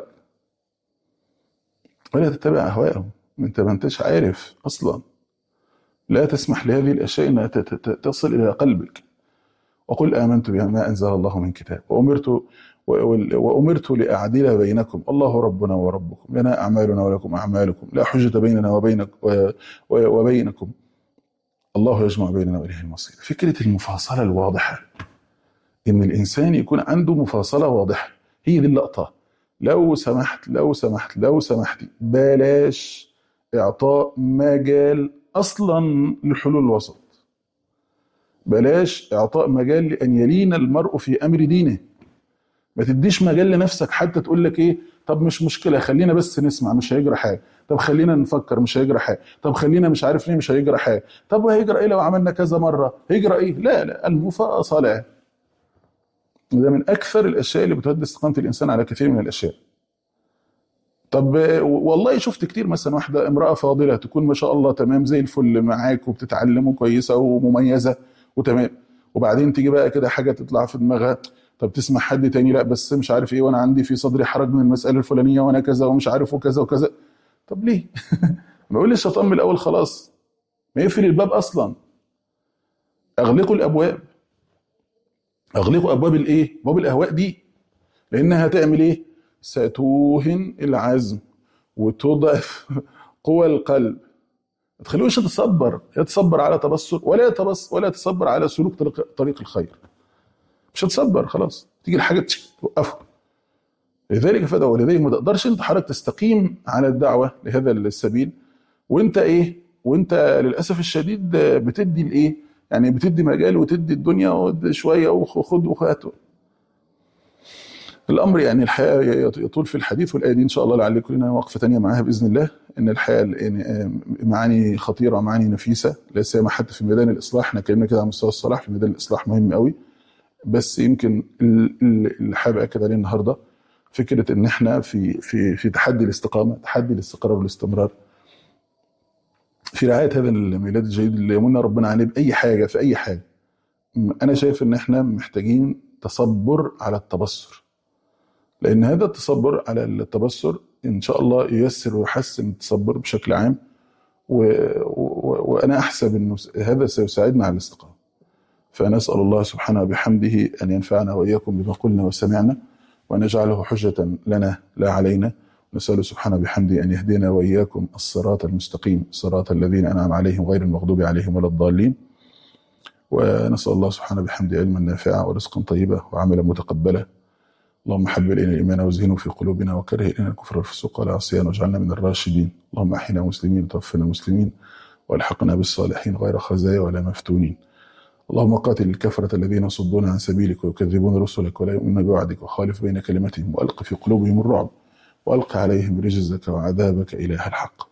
ولا تتبع اهواءهم انت ما انتش عارف اصلا لا تسمح لهذه الاشياء انها ت- ت- تصل الى قلبك وقل امنت بما انزل الله من كتاب وامرت و- وال- وامرت لاعدل بينكم الله ربنا وربكم لنا اعمالنا ولكم اعمالكم لا حجه بيننا وبينك و- و- وبينكم الله يجمع بيننا واليه المصير فكره المفاصله الواضحه ان الانسان يكون عنده مفاصله واضحه هي دي اللقطه لو سمحت لو سمحت لو سمحتي بلاش اعطاء مجال اصلا لحلول الوسط بلاش اعطاء مجال لان يلين المرء في امر دينه ما تديش مجال لنفسك حتى تقول لك ايه طب مش مشكله خلينا بس نسمع مش هيجرى حاجه طب خلينا نفكر مش هيجرى حاجه طب خلينا مش عارف ليه مش هيجرى حاجه طب وهيجرى ايه لو عملنا كذا مره هيجرى ايه لا لا المفاصله ده من اكثر الاشياء اللي بتهدي استقامه الانسان على كثير من الاشياء طب آه، والله شفت كتير مثلا واحده امراه فاضله تكون ما شاء الله تمام زي الفل معاك وبتتعلم وكويسه ومميزه وتمام وبعدين تيجي بقى كده حاجه تطلع في دماغها طب تسمع حد تاني لا بس مش عارف ايه وانا عندي في صدري حرج من المساله الفلانيه وانا كذا ومش عارف وكذا وكذا طب ليه؟ ما يقول الشيطان من الاول خلاص ما يقفل الباب اصلا اغلقوا الابواب اغلقوا ابواب الايه؟ ابواب الاهواء دي لانها هتعمل ايه؟ ستوهن العزم وتضعف قوى القلب ما تخلوش يتصبر يتصبر على تبصر ولا يتبص ولا يتصبر على سلوك طريق, طريق الخير مش هتصبر خلاص تيجي الحاجه تش- توقفه لذلك فدعوا ولذلك ما تقدرش انت حضرتك تستقيم على الدعوه لهذا السبيل وانت ايه وانت للاسف الشديد بتدي الايه يعني بتدي مجال وتدي الدنيا ود- شويه وخد وهات الامر يعني الحقيقه يطول في الحديث والايه دي ان شاء الله لعل لنا وقفه ثانيه معاها باذن الله ان الحقيقه يعني معاني خطيره ومعاني نفيسه لا سيما حتى في ميدان الاصلاح احنا اتكلمنا كده عن مستوى الصلاح في ميدان الاصلاح مهم قوي بس يمكن ال- ال- اللي حابب اكد عليه النهارده فكره ان احنا في في في تحدي الاستقامه تحدي الاستقرار والاستمرار في رعايه هذا الميلاد الجديد اللي يمن ربنا عليه باي حاجه في اي حاجه م- انا شايف ان احنا محتاجين تصبر على التبصر لان هذا التصبر على التبصر ان شاء الله ييسر ويحسن التصبر بشكل عام و... و... وانا احسب انه هذا سيساعدنا على الاستقامه فنسال الله سبحانه وبحمده ان ينفعنا واياكم بما قلنا وسمعنا وان يجعله حجه لنا لا علينا نسأله سبحانه بحمده أن يهدينا وإياكم الصراط المستقيم صراط الذين أنعم عليهم غير المغضوب عليهم ولا الضالين ونسأل الله سبحانه بحمده علما نافعا ورزقا طيبا وعملا متقبلا اللهم حبب إلينا الإيمان وزينه في قلوبنا وكره إلينا الكفر والفسوق والعصيان واجعلنا من الراشدين اللهم أحينا مسلمين وتوفنا مسلمين والحقنا بالصالحين غير خزايا ولا مفتونين اللهم قاتل الكفرة الذين يصدون عن سبيلك ويكذبون رسلك ولا يؤمنون بوعدك وخالف بين كلمتهم وألق في قلوبهم الرعب وألق عليهم رجزك وعذابك إله الحق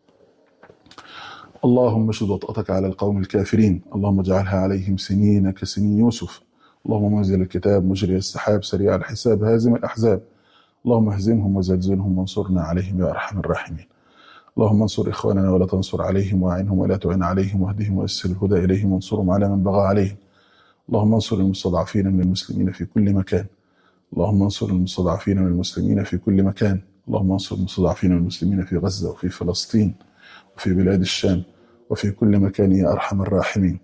اللهم اشد وطأتك على القوم الكافرين اللهم اجعلها عليهم سنين كسنين يوسف اللهم منزل الكتاب مجري السحاب سريع الحساب هازم الأحزاب اللهم اهزمهم وزلزلهم وانصرنا عليهم يا أرحم الراحمين اللهم انصر إخواننا ولا تنصر عليهم وأعنهم ولا تعن عليهم واهدهم ويسر الهدى إليهم وانصرهم على من بغى عليهم اللهم انصر المستضعفين من المسلمين في كل مكان اللهم انصر المستضعفين من المسلمين في كل مكان اللهم انصر المستضعفين من المسلمين في غزة وفي فلسطين وفي بلاد الشام وفي كل مكان يا أرحم الراحمين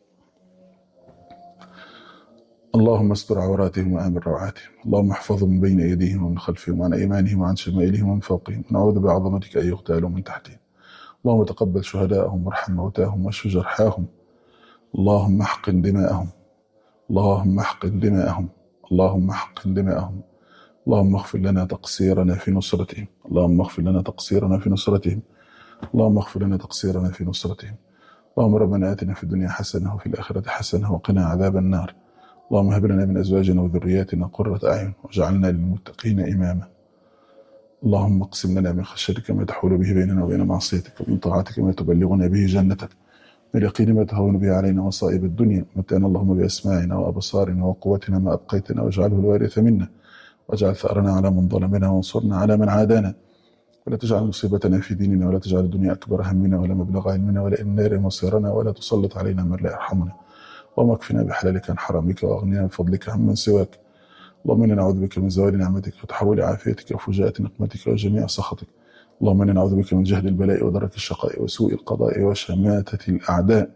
اللهم استر عوراتهم وآمن روعاتهم اللهم احفظهم من بين أيديهم ومن خلفهم وعن أيمانهم وعن شمائلهم ومن فوقهم ونعوذ بعظمتك أن يغتالوا من تحتهم اللهم تقبل شهداءهم وارحم موتاهم واشف جرحاهم اللهم احقن دماءهم اللهم احقن دماءهم اللهم احقن دماءهم اللهم اغفر لنا تقصيرنا في نصرتهم اللهم اغفر لنا تقصيرنا في نصرتهم اللهم اغفر لنا تقصيرنا في نصرتهم اللهم ربنا آتنا في الدنيا حسنة وفي الآخرة حسنة وقنا عذاب النار اللهم هب لنا من أزواجنا وذرياتنا قرة أعين واجعلنا للمتقين إماما اللهم اقسم لنا من خشيتك ما تحول به بيننا وبين معصيتك ومن طاعتك ما تبلغنا به جنتك باليقين ما تهون به علينا مصائب الدنيا متعنا اللهم بأسماعنا وأبصارنا وقوتنا ما أبقيتنا واجعله الوارث منا واجعل ثأرنا على من ظلمنا وانصرنا على من عادانا ولا تجعل مصيبتنا في ديننا ولا تجعل الدنيا أكبر همنا ولا مبلغ علمنا ولا إلى النار مصيرنا ولا تسلط علينا من لا يرحمنا اللهم اكفنا بحلالك عن حرامك واغننا بفضلك عمن سواك اللهم انا نعوذ بك من زوال نعمتك وتحول عافيتك وفجاءة نقمتك وجميع سخطك اللهم انا نعوذ بك من جهد البلاء ودرك الشقاء وسوء القضاء وشماتة الأعداء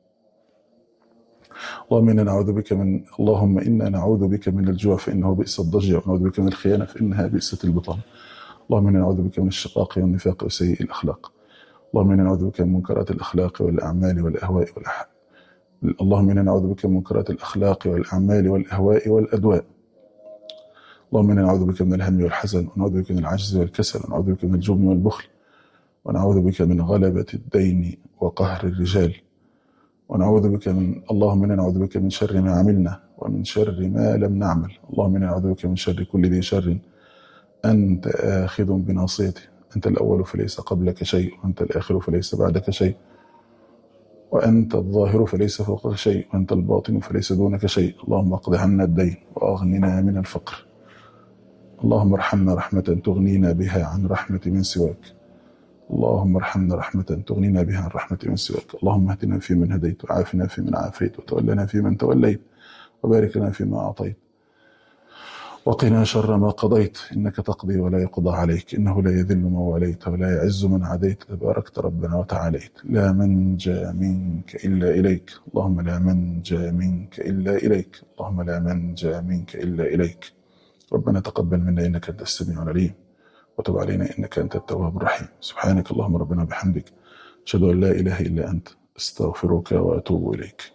اللهم انا نعوذ بك من اللهم انا نعوذ بك من الجوع فانه بئس الضجع ونعوذ بك من الخيانه فانها بئست البطانه اللهم انا نعوذ بك من الشقاق والنفاق وسيء الاخلاق اللهم انا نعوذ بك من منكرات الاخلاق والاعمال والاهواء والأح... اللهم انا نعوذ بك من منكرات الاخلاق والاعمال والاهواء والادواء اللهم انا نعوذ بك من الهم والحزن ونعوذ بك من العجز والكسل ونعوذ بك من الجبن والبخل ونعوذ بك من غلبة الدين وقهر الرجال ونعوذ بك من اللهم انا نعوذ بك من شر ما عملنا ومن شر ما لم نعمل اللهم انا نعوذ بك من شر كل ذي شر انت اخذ بناصيته انت الاول فليس قبلك شيء وانت الاخر فليس بعدك شيء وانت الظاهر فليس فوقك شيء وانت الباطن فليس دونك شيء اللهم اقض عنا الدين واغننا من الفقر اللهم ارحمنا رحمة تغنينا بها عن رحمة من سواك اللهم ارحمنا رحمة تغنينا بها عن رحمة من سواك اللهم اهدنا فيمن هديت وعافنا فيمن عافيت وتولنا فيمن توليت وبارك لنا فيما أعطيت وقنا شر ما قضيت إنك تقضي ولا يقضى عليك إنه لا يذل من واليت ولا يعز من عاديت تباركت ربنا وتعاليت لا منجى منك إلا إليك اللهم لا منجى منك إلا إليك اللهم لا منجى منك إلا إليك ربنا تقبل منا إنك أنت السميع العليم وتب علينا إنك أنت التواب الرحيم سبحانك اللهم ربنا بحمدك أشهد أن لا إله إلا أنت أستغفرك وأتوب إليك